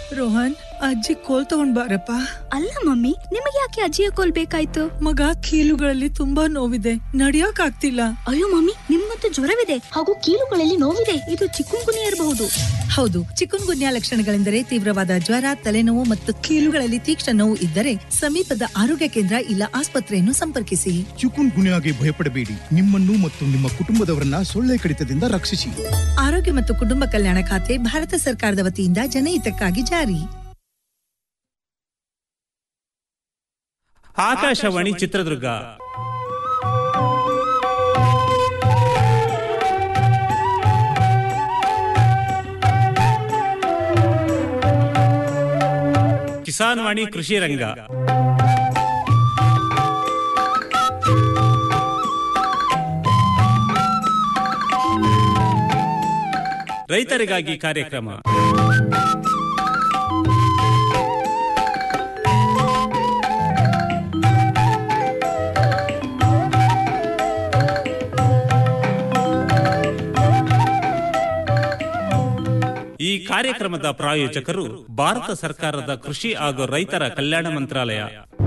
ರೋಹನ್ ಅಜ್ಜಿ ಕೋಲ್ ತಗೊಂಡ್ ಬಾರಪ್ಪ ಅಲ್ಲ ಮಮ್ಮಿ ನಿಮಗೆ ಯಾಕೆ ಅಜ್ಜಿಯ ಕೋಲ್ ಬೇಕಾಯ್ತು ಮಗ ಕೀಲುಗಳಲ್ಲಿ ತುಂಬಾ ನೋವಿದೆ ನಡಿಯಕ್ ಆಗ್ತಿಲ್ಲ ಅಯ್ಯೋ ಮಮ್ಮಿ ನಿಮ್ಗಂತೂ ಜ್ವರವಿದೆ ಹಾಗೂ ಕೀಲುಗಳಲ್ಲಿ ನೋವಿದೆ ಇದು ಚಿಕ್ಕುಂಗುನಿ ಇರಬಹುದು ಹೌದು ಚಿಕುನ್ ಗುನ್ಯಾ ಲಕ್ಷಣಗಳೆಂದರೆ ತೀವ್ರವಾದ ಜ್ವರ ತಲೆನೋವು ಮತ್ತು ಕೀಲುಗಳಲ್ಲಿ ತೀಕ್ಷ್ಣ ನೋವು ಇದ್ದರೆ ಸಮೀಪದ ಆರೋಗ್ಯ ಕೇಂದ್ರ ಇಲ್ಲ ಆಸ್ಪತ್ರೆಯನ್ನು ಸಂಪರ್ಕಿಸಿ ಚಿಕುನ್ ಗುನ್ಯಾಗೆ ಭಯಪಡಬೇಡಿ ನಿಮ್ಮನ್ನು ಮತ್ತು ನಿಮ್ಮ ಕುಟುಂಬದವರನ್ನ ಸೊಳ್ಳೆ ಕಡಿತದಿಂದ ರಕ್ಷಿಸಿ ಆರೋಗ್ಯ ಮತ್ತು ಕುಟುಂಬ ಕಲ್ಯಾಣ ಖಾತೆ ಭಾರತ ಸರ್ಕಾರದ ವತಿಯಿಂದ ಜನಹಿತಕ್ಕಾಗಿ ಜಾರಿ ಆಕಾಶವಾಣಿ ಚಿತ್ರದುರ್ಗ ಕಿಸಾನ್ ವಾಣಿ ಕೃಷಿ ರಂಗ ರೈತರಿಗಾಗಿ ಕಾರ್ಯಕ್ರಮ ಈ ಕಾರ್ಯಕ್ರಮದ ಪ್ರಾಯೋಜಕರು ಭಾರತ ಸರ್ಕಾರದ ಕೃಷಿ ಹಾಗೂ ರೈತರ ಕಲ್ಯಾಣ ಮಂತ್ರಾಲಯ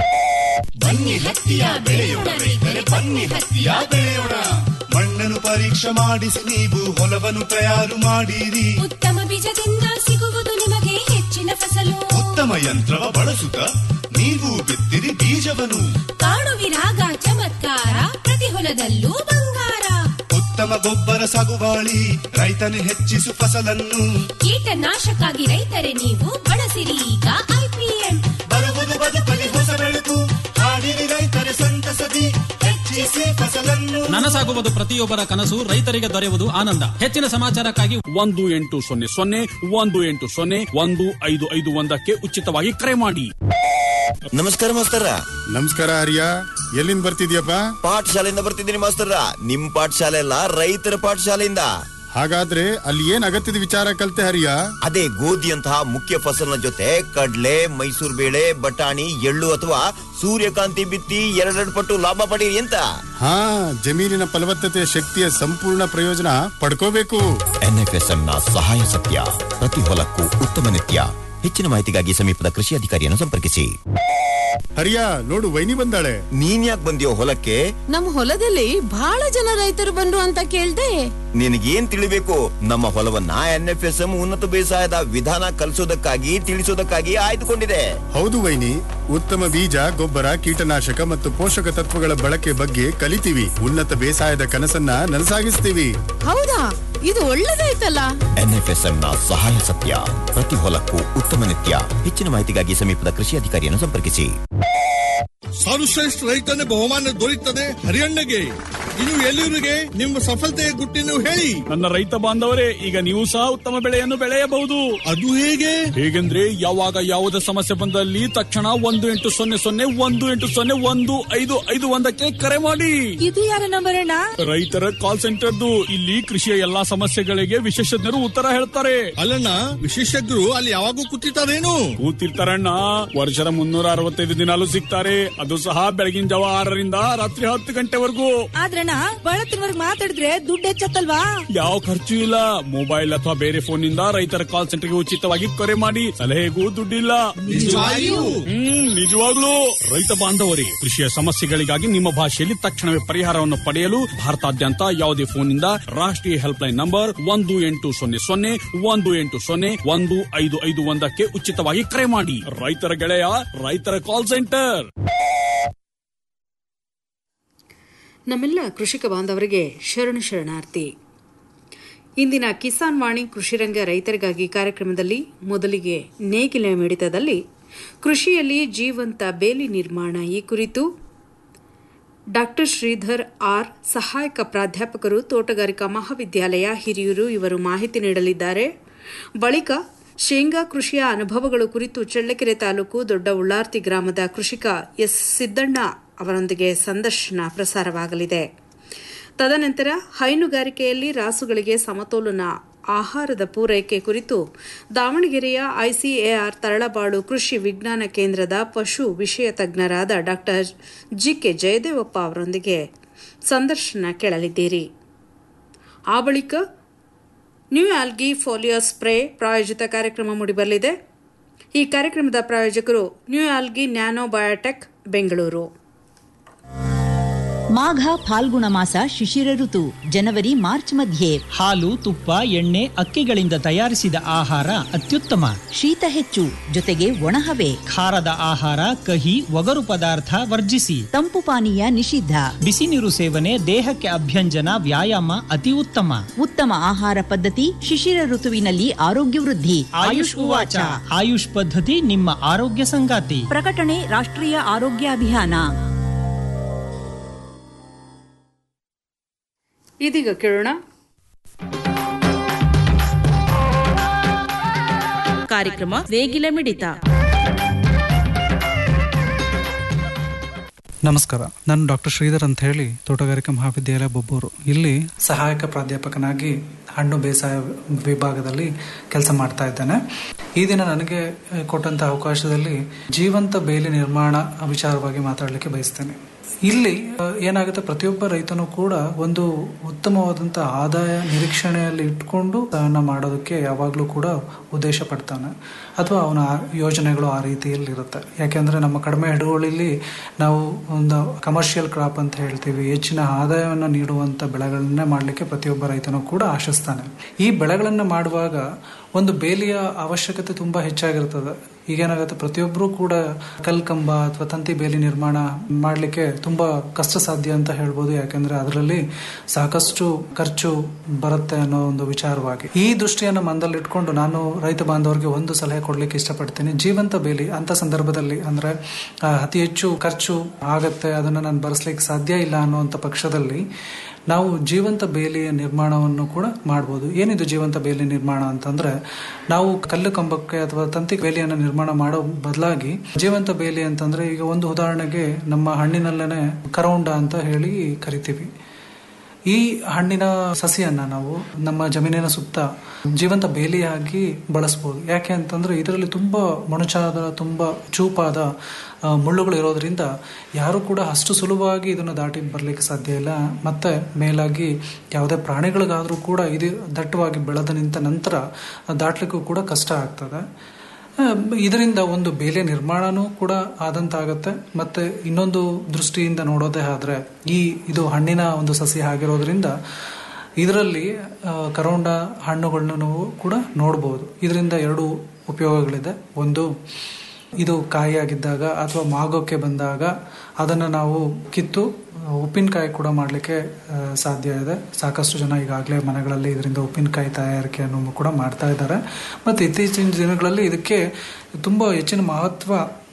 ಬನ್ನಿ ಹತ್ತಿಯ ಬೆಳೆಯೋಣ ರೈತರೆ ಬನ್ನಿ ಹತ್ತಿಯ ಬೆಳೆಯೋಣ ಮಣ್ಣನ್ನು ಪರೀಕ್ಷೆ ಮಾಡಿಸಿ ನೀವು ಹೊಲವನ್ನು ತಯಾರು ಮಾಡಿರಿ ಉತ್ತಮ ಬೀಜದಿಂದ ಸಿಗುವುದು ನಿಮಗೆ ಹೆಚ್ಚಿನ ಫಸಲು ಉತ್ತಮ ಯಂತ್ರವ ಬಳಸುತ್ತ ನೀವು ಬಿತ್ತಿರಿ ಬೀಜವನ್ನು ಕಾಣುವಿರಾಗ ಚಮತ್ಕಾರ ಪ್ರತಿ ಹೊಲದಲ್ಲೂ ಬಂಗಾರ ಉತ್ತಮ ಗೊಬ್ಬರ ಸಾಗುವಾಳಿ ರೈತನು ಹೆಚ್ಚಿಸು ಫಸಲನ್ನು ಕೀಟನಾಶಕ್ಕಾಗಿ ರೈತರೇ ನೀವು ಬಳಸಿರಿ ಈಗ ಐಪಿಎಂ ಬರುವುದು ಬದುಕಲಿ ಹೊಸ ಬೆಳಕು ಹಾಡಿರಿ ರೈತರೆ ಸಂತಸದಿ ಹೆಚ್ಚಿಸಿ ಫಸಲನ್ನು ನನಸಾಗುವುದು ಪ್ರತಿಯೊಬ್ಬರ ಕನಸು ರೈತರಿಗೆ ದೊರೆಯುವುದು ಆನಂದ ಹೆಚ್ಚಿನ ಸಮಾಚಾರಕ್ಕಾಗಿ ಒಂದು ಎಂಟು ಸೊನ್ನೆ ಸೊನ್ನೆ ಒಂದು ಎಂಟು ಸೊನ್ನೆ ಒಂದು ಐದು ಐದು ಒಂದಕ್ಕೆ ಉಚಿತವಾಗಿ ಕರೆ ಮಾಡಿ ನಮಸ್ಕಾರ ಮಾಸ್ತರ ನಮಸ್ಕಾರ ಹರಿಯ ಎಲ್ಲಿಂದ ಬರ್ತಿದ್ಯಪ್ಪ ಪಾಠಶಾಲೆಯಿಂದ ಬರ್ತಿದ್ದೀನಿ ಮಾಸ್ತರ ನಿಮ್ ಪಾಠಶಾಲೆ ಅಲ್ಲ ರೈತರ ಪಾಠಶಾಲೆಯಿಂದ ಹಾಗಾದ್ರೆ ಅಲ್ಲಿ ಏನ್ ಅಗತ್ಯದ ವಿಚಾರ ಕಲ್ತೆ ಹರಿಯ ಅದೇ ಗೋಧಿಯಂತಹ ಮುಖ್ಯ ಫಸಲಿನ ಜೊತೆ ಕಡ್ಲೆ ಮೈಸೂರು ಬೇಳೆ ಬಟಾಣಿ ಎಳ್ಳು ಅಥವಾ ಸೂರ್ಯಕಾಂತಿ ಬಿತ್ತಿ ಎರಡೆರಡು ಪಟ್ಟು ಲಾಭ ಪಡೀರಿ ಅಂತ ಹಾ ಜಮೀನಿನ ಫಲವತ್ತತೆಯ ಶಕ್ತಿಯ ಸಂಪೂರ್ಣ ಪ್ರಯೋಜನ ಪಡ್ಕೋಬೇಕು ಎನ್ಎಫ್ಎಸ್ಎಂ ನ ಸಹಾಯ ಸತ್ಯ ಪ್ರತಿ ಹೊಲಕ್ಕೂ ಉತ್ತಮ ನಿತ್ಯ ಹೆಚ್ಚಿನ ಮಾಹಿತಿಗಾಗಿ ಸಮೀಪದ ಕೃಷಿ ಅಧಿಕಾರಿಯನ್ನು ಸಂಪರ್ಕಿಸಿ ಹರಿಯ ನೋಡು ವೈನಿ ಬಂದಾಳೆ ನೀನ್ ಯಾಕೆ ಬಂದಿಯೋ ಹೊಲಕ್ಕೆ ನಮ್ ಹೊಲದಲ್ಲಿ ಬಹಳ ಜನ ರೈತರು ಬಂದ್ರು ಅಂತ ಕೇಳ್ದೆ ನಿನಗೇನ್ ತಿಳಿಬೇಕು ನಮ್ಮ ಹೊಲವನ್ನ ಎನ್ಎಫ್ಎಸ್ಎಂ ಉನ್ನತ ಬೇಸಾಯದ ವಿಧಾನ ಕಲಿಸೋದಕ್ಕಾಗಿ ತಿಳಿಸೋದಕ್ಕಾಗಿ ಆಯ್ದುಕೊಂಡಿದೆ ಹೌದು ವೈನಿ ಉತ್ತಮ ಬೀಜ ಗೊಬ್ಬರ ಕೀಟನಾಶಕ ಮತ್ತು ಪೋಷಕ ತತ್ವಗಳ ಬಳಕೆ ಬಗ್ಗೆ ಕಲಿತೀವಿ ಉನ್ನತ ಬೇಸಾಯದ ಕನಸನ್ನ ನನಸಾಗಿಸ್ತೀವಿ ಹೌದಾ ಇದು ಒಳ್ಳೇದಾಯ್ತಲ್ಲ ಎನ್ಎಫ್ಎಸ್ಎಂ ನ ಸಹಾಯ ಸತ್ಯ ಪ್ರತಿ ಹೊಲಕ್ಕೂ ಉತ್ತಮ ನಿತ್ಯ ಹೆಚ್ಚಿನ ಮಾಹಿತಿಗಾಗಿ ಸಮೀಪದ ಕೃಷಿ ಅಧಿಕಾರಿಯನ್ನು ಸಂಪರ್ಕಿಸಿ ಸರ್ವಶ್ರೇಷ್ಠ ರೈತನ ಬಹುಮಾನ ದೊರೆಯುತ್ತದೆ ಹರಿಯಣ್ಣಗೆ ಇನ್ನು ಎಲ್ಲಿವರಿಗೆ ನಿಮ್ಮ ಸಫಲತೆಯ ಗುಟ್ಟಿನ ಹೇಳಿ ನನ್ನ ರೈತ ಬಾಂಧವರೇ ಈಗ ನೀವು ಸಹ ಉತ್ತಮ ಬೆಳೆಯನ್ನು ಬೆಳೆಯಬಹುದು ಅದು ಹೇಗೆ ಹೇಗೆಂದ್ರೆ ಯಾವಾಗ ಯಾವುದೇ ಸಮಸ್ಯೆ ಬಂದಲ್ಲಿ ತಕ್ಷಣ ಒಂದು ಎಂಟು ಸೊನ್ನೆ ಸೊನ್ನೆ ಒಂದು ಎಂಟು ಸೊನ್ನೆ ಒಂದು ಐದು ಐದು ಒಂದಕ್ಕೆ ಕರೆ ಮಾಡಿ ಇದು ಯಾರ ನಂಬರ್ ಅಣ್ಣ ರೈತರ ಕಾಲ್ ಸೆಂಟರ್ದು ಇಲ್ಲಿ ಕೃಷಿಯ ಎಲ್ಲಾ ಸಮಸ್ಯೆಗಳಿಗೆ ವಿಶೇಷಜ್ಞರು ಉತ್ತರ ಹೇಳ್ತಾರೆ ಅಲ್ಲಣ್ಣ ವಿಶೇಷಜ್ಞರು ಅಲ್ಲಿ ಯಾವಾಗೂ ಕೂತಿರ್ತಾರೇನು ಕೂತಿರ್ತಾರಣ್ಣ ವರ್ಷದ ಮುನ್ನೂರ ಅರವತ್ತೈದು ದಿನಾಲು ಸಿಗ್ತಾರೆ ಅದು ಸಹ ಬೆಳಗಿನ ಜಾವ ಆರರಿಂದ ರಾತ್ರಿ ಹತ್ತು ಗಂಟೆವರೆಗೂ ಆದ್ರಣ್ಣ ಬಳತ್ತಿನವರ್ಗ್ ಮಾತಾಡಿದ್ರೆ ದುಡ್ಡು ಹೆಚ್ಚತ್ತಲ್ವಾ ಯಾವ ಖರ್ಚು ಇಲ್ಲ ಮೊಬೈಲ್ ಅಥವಾ ಬೇರೆ ಫೋನ್ ನಿಂದ ರೈತರ ಕಾಲ್ ಸೆಂಟರ್ಗೆ ಉಚಿತವಾಗಿ ಕರೆ ಮಾಡಿ ಸಲಹೆಗೂ ದುಡ್ಡಿಲ್ಲ ನಿಜವಾಗಿಯೂ? ಹ್ಮ್ ನಿಜವಾಗ್ಲೂ ರೈತ ಬಾಂಧವರಿಗೆ ಕೃಷಿಯ ಸಮಸ್ಯೆಗಳಿಗಾಗಿ ನಿಮ್ಮ ಭಾಷೆಯಲ್ಲಿ ತಕ್ಷಣವೇ ಪರಿಹಾರವನ್ನು ಪಡೆಯಲು ಭಾರತಾದ್ಯಂತ ಯಾವುದೇ ಫೋನ್ ನಿಂದ ರಾಷ್ಟ್ರೀಯ ಹೆಲ್ಪ್ ಲೈನ್ ನಂಬರ್ ಒಂದು ಎಂಟು ಸೊನ್ನೆ ಸೊನ್ನೆ ಒಂದು ಎಂಟು ಸೊನ್ನೆ ಒಂದು ಐದು ಐದು ಒಂದಕ್ಕೆ ಉಚಿತವಾಗಿ ಕರೆ ಮಾಡಿ ರೈತರ ಗೆಳೆಯ ರೈತರ ಕಾಲ್ ಸೆಂಟರ್ ನಮ್ಮೆಲ್ಲ ಕೃಷಿಕ ಬಾಂಧವರಿಗೆ ಶರಣು ಶರಣಾರ್ಥಿ ಇಂದಿನ ಕಿಸಾನ್ ವಾಣಿ ಕೃಷಿರಂಗ ರೈತರಿಗಾಗಿ ಕಾರ್ಯಕ್ರಮದಲ್ಲಿ ಮೊದಲಿಗೆ ನೇಗಿಲ ಮಿಡಿತದಲ್ಲಿ ಕೃಷಿಯಲ್ಲಿ ಜೀವಂತ ಬೇಲಿ ನಿರ್ಮಾಣ ಈ ಕುರಿತು ಡಾಕ್ಟರ್ ಶ್ರೀಧರ್ ಆರ್ ಸಹಾಯಕ ಪ್ರಾಧ್ಯಾಪಕರು ತೋಟಗಾರಿಕಾ ಮಹಾವಿದ್ಯಾಲಯ ಹಿರಿಯೂರು ಇವರು ಮಾಹಿತಿ ನೀಡಲಿದ್ದಾರೆ ಬಳಿಕ ಶೇಂಗಾ ಕೃಷಿಯ ಅನುಭವಗಳು ಕುರಿತು ಚಳ್ಳಕೆರೆ ತಾಲೂಕು ದೊಡ್ಡ ಉಳ್ಳಾರ್ತಿ ಗ್ರಾಮದ ಕೃಷಿಕ ಎಸ್ ಸಿದ್ದಣ್ಣ ಅವರೊಂದಿಗೆ ಸಂದರ್ಶನ ಪ್ರಸಾರವಾಗಲಿದೆ ತದನಂತರ ಹೈನುಗಾರಿಕೆಯಲ್ಲಿ ರಾಸುಗಳಿಗೆ ಸಮತೋಲನ ಆಹಾರದ ಪೂರೈಕೆ ಕುರಿತು ದಾವಣಗೆರೆಯ ಐಸಿಎಆರ್ ತರಳಬಾಳು ಕೃಷಿ ವಿಜ್ಞಾನ ಕೇಂದ್ರದ ಪಶು ವಿಷಯ ತಜ್ಞರಾದ ಡಾಕ್ಟರ್ ಜಿಕೆ ಜಯದೇವಪ್ಪ ಅವರೊಂದಿಗೆ ಸಂದರ್ಶನ ಕೇಳಲಿದ್ದೀರಿ ಆ ಬಳಿಕ ನ್ಯೂ ಆಲ್ಗಿ ಫೋಲಿಯೋ ಸ್ಪ್ರೇ ಪ್ರಾಯೋಜಿತ ಕಾರ್ಯಕ್ರಮ ಮೂಡಿಬರಲಿದೆ ಈ ಕಾರ್ಯಕ್ರಮದ ಪ್ರಾಯೋಜಕರು New Algae Nano Biotech Bengaluru Magha Phalguna ಮಾಸ ಶಿಶಿರ ಋತು ಜನವರಿ ಮಾರ್ಚ್ ಮಧ್ಯೆ ಹಾಲು ತುಪ್ಪ ಎಣ್ಣೆ ಅಕ್ಕಿಗಳಿಂದ ತಯಾರಿಸಿದ ಆಹಾರ ಅತ್ಯುತ್ತಮ ಶೀತ ಹೆಚ್ಚು ಜೊತೆಗೆ ಒಣಹವೆ ಖಾರದ ಆಹಾರ ಕಹಿ ಒಗರು ಪದಾರ್ಥ ವರ್ಜಿಸಿ ತಂಪು ಪಾನೀಯ ನಿಷಿದ್ಧ ಬಿಸಿ ನೀರು ಸೇವನೆ ದೇಹಕ್ಕೆ ಅಭ್ಯಂಜನ ವ್ಯಾಯಾಮ ಅತಿ ಉತ್ತಮ ಉತ್ತಮ ಆಹಾರ ಪದ್ಧತಿ ಶಿಶಿರ ಋತುವಿನಲ್ಲಿ ಆರೋಗ್ಯ ವೃದ್ಧಿ ಆಯುಷ್ ಉವಾಚ ಆಯುಷ್ ಪದ್ಧತಿ ನಿಮ್ಮ ಆರೋಗ್ಯ ಸಂಗಾತಿ ಪ್ರಕಟಣೆ ರಾಷ್ಟ್ರೀಯ ಆರೋಗ್ಯ ಅಭಿಯಾನ ಇದೀಗ ಕೇಳೋಣ ಕಾರ್ಯಕ್ರಮ ನೇಗಿಲ ಮಿಡಿತ ನಮಸ್ಕಾರ ನಾನು ಡಾಕ್ಟರ್ ಶ್ರೀಧರ್ ಅಂತ ಹೇಳಿ ತೋಟಗಾರಿಕಾ ಮಹಾವಿದ್ಯಾಲಯ ಬೊಬ್ಬೂರು ಇಲ್ಲಿ ಸಹಾಯಕ ಪ್ರಾಧ್ಯಾಪಕನಾಗಿ ಹಣ್ಣು ಬೇಸಾಯ ವಿಭಾಗದಲ್ಲಿ ಕೆಲಸ ಮಾಡ್ತಾ ಇದ್ದೇನೆ ಈ ದಿನ ನನಗೆ ಕೊಟ್ಟಂತ ಅವಕಾಶದಲ್ಲಿ ಜೀವಂತ ಬೇಲಿ ನಿರ್ಮಾಣ ವಿಚಾರವಾಗಿ ಮಾತಾಡಲಿಕ್ಕೆ ಬಯಸ್ತೇನೆ ಇಲ್ಲಿ ಆ, ಏನಾಗುತ್ತೆ ಪ್ರತಿಯೊಬ್ಬ ರೈತನು ಕೂಡ ಒಂದು ಉತ್ತಮವಾದಂಥ ಆದಾಯ ನಿರೀಕ್ಷಣೆಯಲ್ಲಿ ಇಟ್ಕೊಂಡು ಅದನ್ನ ಮಾಡೋದಕ್ಕೆ ಯಾವಾಗಲೂ ಕೂಡ ಉದ್ದೇಶ ಪಡ್ತಾನೆ ಅಥವಾ ಅವನ ಆ- ಯೋಜನೆಗಳು ಆ ರೀತಿಯಲ್ಲಿ ಇರುತ್ತೆ ಯಾಕೆಂದ್ರೆ ನಮ್ಮ ಕಡಿಮೆ ಹಿಡುವಳಿಲಿ ನಾವು ಒಂದು ಕಮರ್ಷಿಯಲ್ ಕ್ರಾಪ್ ಅಂತ ಹೇಳ್ತೀವಿ ಹೆಚ್ಚಿನ ಆದಾಯವನ್ನು ನೀಡುವಂತ ಬೆಳೆಗಳನ್ನೇ ಮಾಡಲಿಕ್ಕೆ ಪ್ರತಿಯೊಬ್ಬ ರೈತನು ಕೂಡ ಆಶಿಸ್ತಾನೆ ಈ ಬೆಳೆಗಳನ್ನು ಮಾಡುವಾಗ ಒಂದು ಬೇಲಿಯ ಅವಶ್ಯಕತೆ ತುಂಬಾ ಹೆಚ್ಚಾಗಿರ್ತದೆ ಈಗೇನಾಗುತ್ತೆ ಪ್ರತಿಯೊಬ್ಬರು ಕೂಡ ಕಲ್ಕಂಬ ಅಥವಾ ತಂತಿ ಬೇಲಿ ನಿರ್ಮಾಣ ಮಾಡಲಿಕ್ಕೆ ತುಂಬಾ ಕಷ್ಟ ಸಾಧ್ಯ ಅಂತ ಹೇಳ್ಬೋದು ಯಾಕಂದ್ರೆ ಅದರಲ್ಲಿ ಸಾಕಷ್ಟು ಖರ್ಚು ಬರುತ್ತೆ ಅನ್ನೋ ಒಂದು ವಿಚಾರವಾಗಿ ಈ ದೃಷ್ಟಿಯನ್ನು ಮಂದಲ್ಲಿಟ್ಕೊಂಡು ನಾನು ರೈತ ಬಾಂಧವರಿಗೆ ಒಂದು ಸಲಹೆ ಕೊಡ್ಲಿಕ್ಕೆ ಇಷ್ಟಪಡ್ತೀನಿ ಜೀವಂತ ಬೇಲಿ ಅಂತ ಸಂದರ್ಭದಲ್ಲಿ ಅಂದ್ರೆ ಆ, ಅತಿ ಹೆಚ್ಚು ಖರ್ಚು ಆಗತ್ತೆ ಅದನ್ನ ನಾನು ಬರೆಸ್ಲಿಕ್ಕೆ ಸಾಧ್ಯ ಇಲ್ಲ ಅನ್ನುವಂಥ ಪಕ್ಷದಲ್ಲಿ ನಾವು ಜೀವಂತ ಬೇಲಿಯ ನಿರ್ಮಾಣವನ್ನು ಕೂಡ ಮಾಡ್ಬೋದು ಏನಿದು ಜೀವಂತ ಬೇಲಿ ನಿರ್ಮಾಣ ಅಂತಂದ್ರೆ ನಾವು ಕಲ್ಲು ಕಂಬಕ್ಕೆ ಅಥವಾ ತಂತಿ ಬೇಲಿಯನ್ನು ನಿರ್ಮಾಣ ಮಾಡೋ ಬದಲಾಗಿ ಜೀವಂತ ಬೇಲಿ ಅಂತಂದ್ರೆ ಈಗ ಒಂದು ಉದಾಹರಣೆಗೆ ನಮ್ಮ ಹಣ್ಣಿನಲ್ಲೇನೆ ಕರೌಂಡ ಅಂತ ಹೇಳಿ ಕರಿತೀವಿ ಈ ಹಣ್ಣಿನ ಸಸಿಯನ್ನ ನಾವು ನಮ್ಮ ಜಮೀನಿನ ಸುತ್ತ ಜೀವಂತ ಬೇಲಿಯಾಗಿ ಬಳಸ್ಬೋದು ಯಾಕೆ ಅಂತಂದ್ರೆ ಇದರಲ್ಲಿ ತುಂಬಾ ಮೊಣಚಾದ ತುಂಬಾ ಚೂಪಾದ ಆ, ಮುಳ್ಳುಗಳು ಇರೋದ್ರಿಂದ ಯಾರು ಕೂಡ ಅಷ್ಟು ಸುಲಭವಾಗಿ ಇದನ್ನು ದಾಟಿ ಬರ್ಲಿಕ್ಕೆ ಸಾಧ್ಯ ಇಲ್ಲ ಮತ್ತೆ ಮೇಲಾಗಿ ಯಾವುದೇ ಪ್ರಾಣಿಗಳಿಗಾದ್ರೂ ಕೂಡ ಇದು ದಟ್ಟವಾಗಿ ಬೆಳೆದ ನಿಂತ ನಂತರ ದಾಟ್ಲಿಕ್ಕೂ ಕೂಡ ಕಷ್ಟ ಆಗ್ತದೆ ಆ, ಇದರಿಂದ ಒಂದು ಬೇಲೆ ನಿರ್ಮಾಣನೂ ಕೂಡ ಆದಂತಾಗತ್ತೆ ಮತ್ತೆ ಇನ್ನೊಂದು ದೃಷ್ಟಿಯಿಂದ ನೋಡೋದೇ ಆದ್ರೆ ಈ ಇದು ಹಣ್ಣಿನ ಒಂದು ಸಸಿ ಆಗಿರೋದ್ರಿಂದ ಇದರಲ್ಲಿ ಆ, ಕರೋಂಡ ಹಣ್ಣುಗಳನ್ನು ನಾವು ಕೂಡ ನೋಡ್ಬೋದು ಇದರಿಂದ ಎರಡು ಉಪಯೋಗಗಳಿದೆ ಒಂದು ಇದು ಕಾಯಿಯಾಗಿದ್ದಾಗ ಅಥವಾ ಮಾಗೋಕ್ಕೆ ಬಂದಾಗ ಅದನ್ನು ನಾವು ಕಿತ್ತು ಉಪ್ಪಿನಕಾಯಿ ಕೂಡ ಮಾಡಲಿಕ್ಕೆ ಸಾಧ್ಯ ಇದೆ ಸಾಕಷ್ಟು ಜನ ಈಗಾಗಲೇ ಮನೆಗಳಲ್ಲಿ ಇದರಿಂದ ಉಪ್ಪಿನಕಾಯಿ ತಯಾರಿಕೆಯನ್ನು ಕೂಡ ಮಾಡ್ತಾ ಇದ್ದಾರೆ ಮತ್ತು ಇತ್ತೀಚಿನ ದಿನಗಳಲ್ಲಿ ಇದಕ್ಕೆ ತುಂಬ ಹೆಚ್ಚಿನ ಮಹತ್ವ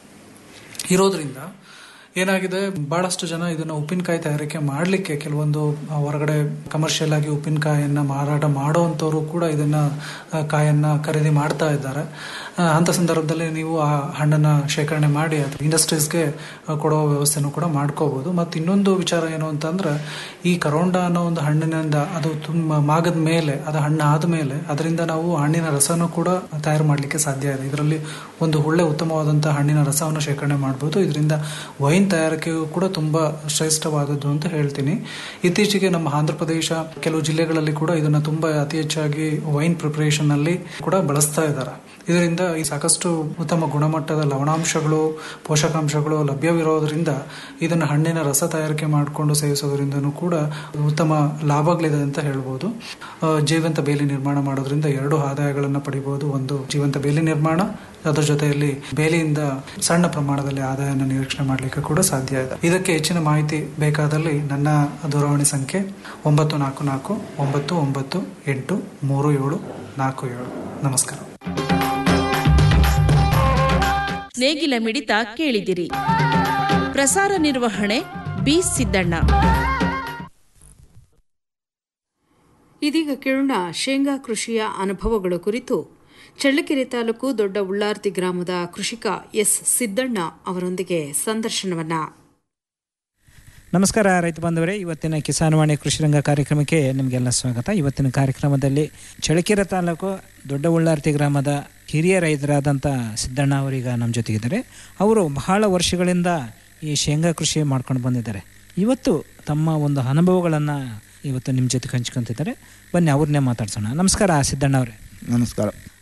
ಇರೋದ್ರಿಂದ ಏನಾಗಿದೆ ಬಹಳಷ್ಟು ಜನ ಇದನ್ನ ಉಪ್ಪಿನಕಾಯಿ ತಯಾರಿಕೆ ಮಾಡಲಿಕ್ಕೆ ಕೆಲವೊಂದು ಆ, ಹೊರಗಡೆ ಕಮರ್ಷಿಯಲ್ ಆಗಿ ಉಪ್ಪಿನಕಾಯಿಯನ್ನ ಮಾರಾಟ ಮಾಡುವಂಥವ್ರು ಕೂಡ ಇದನ್ನ ಆ, ಕಾಯನ್ನ ಖರೀದಿ ಮಾಡ್ತಾ ಇದ್ದಾರೆ ಆ, ಅಂತ ಸಂದರ್ಭದಲ್ಲಿ ನೀವು ಆ ಹಣ್ಣನ್ನ ಶೇಖರಣೆ ಮಾಡಿ ಅಥವಾ ಇಂಡಸ್ಟ್ರೀಸ್ಗೆ ಕೊಡೋ ವ್ಯವಸ್ಥೆನೂ ಕೂಡ ಮಾಡ್ಕೋಬಹುದು ಮತ್ತು ಇನ್ನೊಂದು ವಿಚಾರ ಏನು ಅಂತಂದ್ರೆ ಈ ಕರೋಂಡ ಅನ್ನೋ ಒಂದು ಹಣ್ಣಿನಿಂದ ಅದು ತುಂಬ ಮಾಗದ ಮೇಲೆ ಅದು ಹಣ್ಣು ಆದ್ಮೇಲೆ ಅದರಿಂದ ನಾವು ಹಣ್ಣಿನ ರಸನೂ ಕೂಡ ತಯಾರು ಮಾಡಲಿಕ್ಕೆ ಸಾಧ್ಯ ಇದೆ ಇದರಲ್ಲಿ ಒಂದು ಒಳ್ಳೆ ಉತ್ತಮವಾದಂತಹ ಹಣ್ಣಿನ ರಸವನ್ನು ಶೇಖರಣೆ ಮಾಡಬಹುದು ಇದರಿಂದ ವೈನ್ ತಯಾರಿಕೆಯು ಕೂಡ ತುಂಬಾ ಶ್ರೇಷ್ಠವಾದದ್ದು ಅಂತ ಹೇಳ್ತೀನಿ ಇತ್ತೀಚೆಗೆ ನಮ್ಮ ಆಂಧ್ರ ಪ್ರದೇಶ ಕೆಲವು ಜಿಲ್ಲೆಗಳಲ್ಲಿ ಕೂಡ ಇದನ್ನ ತುಂಬಾ ಅತಿ ಹೆಚ್ಚಾಗಿ ವೈನ್ ಪ್ರಿಪರೇಷನ್ ಅಲ್ಲಿ ಕೂಡ ಬಳಸ್ತಾ ಇದ್ದಾರೆ ಇದರಿಂದ ಈ ಸಾಕಷ್ಟು ಉತ್ತಮ ಗುಣಮಟ್ಟದ ಲವಣಾಂಶಗಳು ಪೋಷಕಾಂಶಗಳು ಲಭ್ಯವಿರೋದ್ರಿಂದ ಇದನ್ನು ಹಣ್ಣಿನ ರಸ ತಯಾರಿಕೆ ಮಾಡಿಕೊಂಡು ಸೇವಿಸೋದ್ರಿಂದನೂ ಕೂಡ ಉತ್ತಮ ಲಾಭಗಳಿದೆ ಅಂತ ಹೇಳ್ಬೋದು ಆ, ಜೀವಂತ ಬೇಲಿ ನಿರ್ಮಾಣ ಮಾಡೋದ್ರಿಂದ ಎರಡು ಆದಾಯಗಳನ್ನು ಪಡಿಬಹುದು ಒಂದು ಜೀವಂತ ಬೇಲಿ ನಿರ್ಮಾಣ ಅದರ ಜೊತೆಯಲ್ಲಿ ಬೇಲಿಯಿಂದ ಸಣ್ಣ ಪ್ರಮಾಣದಲ್ಲಿ ಆದಾಯನ ನಿರೀಕ್ಷಣೆ ಮಾಡಲಿಕ್ಕೆ ಕೂಡ ಸಾಧ್ಯ ಇದೆ ಇದಕ್ಕೆ ಹೆಚ್ಚಿನ ಮಾಹಿತಿ ಬೇಕಾದಲ್ಲಿ ನನ್ನ ದೂರವಾಣಿ ಸಂಖ್ಯೆ ಒಂಬತ್ತು ನಾಲ್ಕು ನಾಲ್ಕು ಒಂಬತ್ತು ಒಂಬತ್ತು ಎಂಟು ಮೂರು ಏಳು ನಾಲ್ಕು ಏಳು ನಮಸ್ಕಾರ ನೇಗಿಲ ಮಿಡಿತ ಕೇಳಿದಿರಿ ಪ್ರಸಾರ ನಿರ್ವಹಣೆ ಬಿ ಸಿದ್ದಣ್ಣ ಇದೀಗ ಕೇಳೋಣ ಶೇಂಗಾ ಕೃಷಿಯ ಅನುಭವಗಳ ಕುರಿತು ಚಳ್ಳಕೆರೆ ತಾಲೂಕು ದೊಡ್ಡ ಉಳ್ಳಾರ್ತಿ ಗ್ರಾಮದ ಕೃಷಿಕ ಎಸ್ ಸಿದ್ದಣ್ಣ ಅವರೊಂದಿಗೆ ಸಂದರ್ಶನವನ್ನ ನಮಸ್ಕಾರ ರೈತ ಬಾಂಧವರೇ ಇವತ್ತಿನ ಕಿಸಾನ್ವಾಣಿ ಕೃಷಿ ರಂಗ ಕಾರ್ಯಕ್ರಮಕ್ಕೆ ನಿಮಗೆಲ್ಲ ಸ್ವಾಗತ ಇವತ್ತಿನ ಕಾರ್ಯಕ್ರಮದಲ್ಲಿ ಚಳ್ಳಕೆರೆ ತಾಲೂಕು ದೊಡ್ಡ ಉಳ್ಳಾರ್ತಿ ಗ್ರಾಮದ ಹಿರಿಯ ರೈತರಾದಂಥ ಸಿದ್ದಣ್ಣ ಅವರೀಗ ನಮ್ಮ ಜೊತೆಗಿದ್ದಾರೆ ಅವರು ಬಹಳ ವರ್ಷಗಳಿಂದ ಈ ಶೇಂಗಾ ಕೃಷಿ ಮಾಡ್ಕೊಂಡು ಬಂದಿದ್ದಾರೆ ಇವತ್ತು ತಮ್ಮ ಒಂದು ಅನುಭವಗಳನ್ನು ಇವತ್ತು ನಿಮ್ಮ ಜೊತೆ ಹಂಚ್ಕೊಂತಿದ್ದಾರೆ ಬನ್ನಿ ಅವ್ರನ್ನೇ ಮಾತಾಡ್ಸೋಣ ನಮಸ್ಕಾರ ಸಿದ್ದಣ್ಣ ಅವರೇ ನಮಸ್ಕಾರ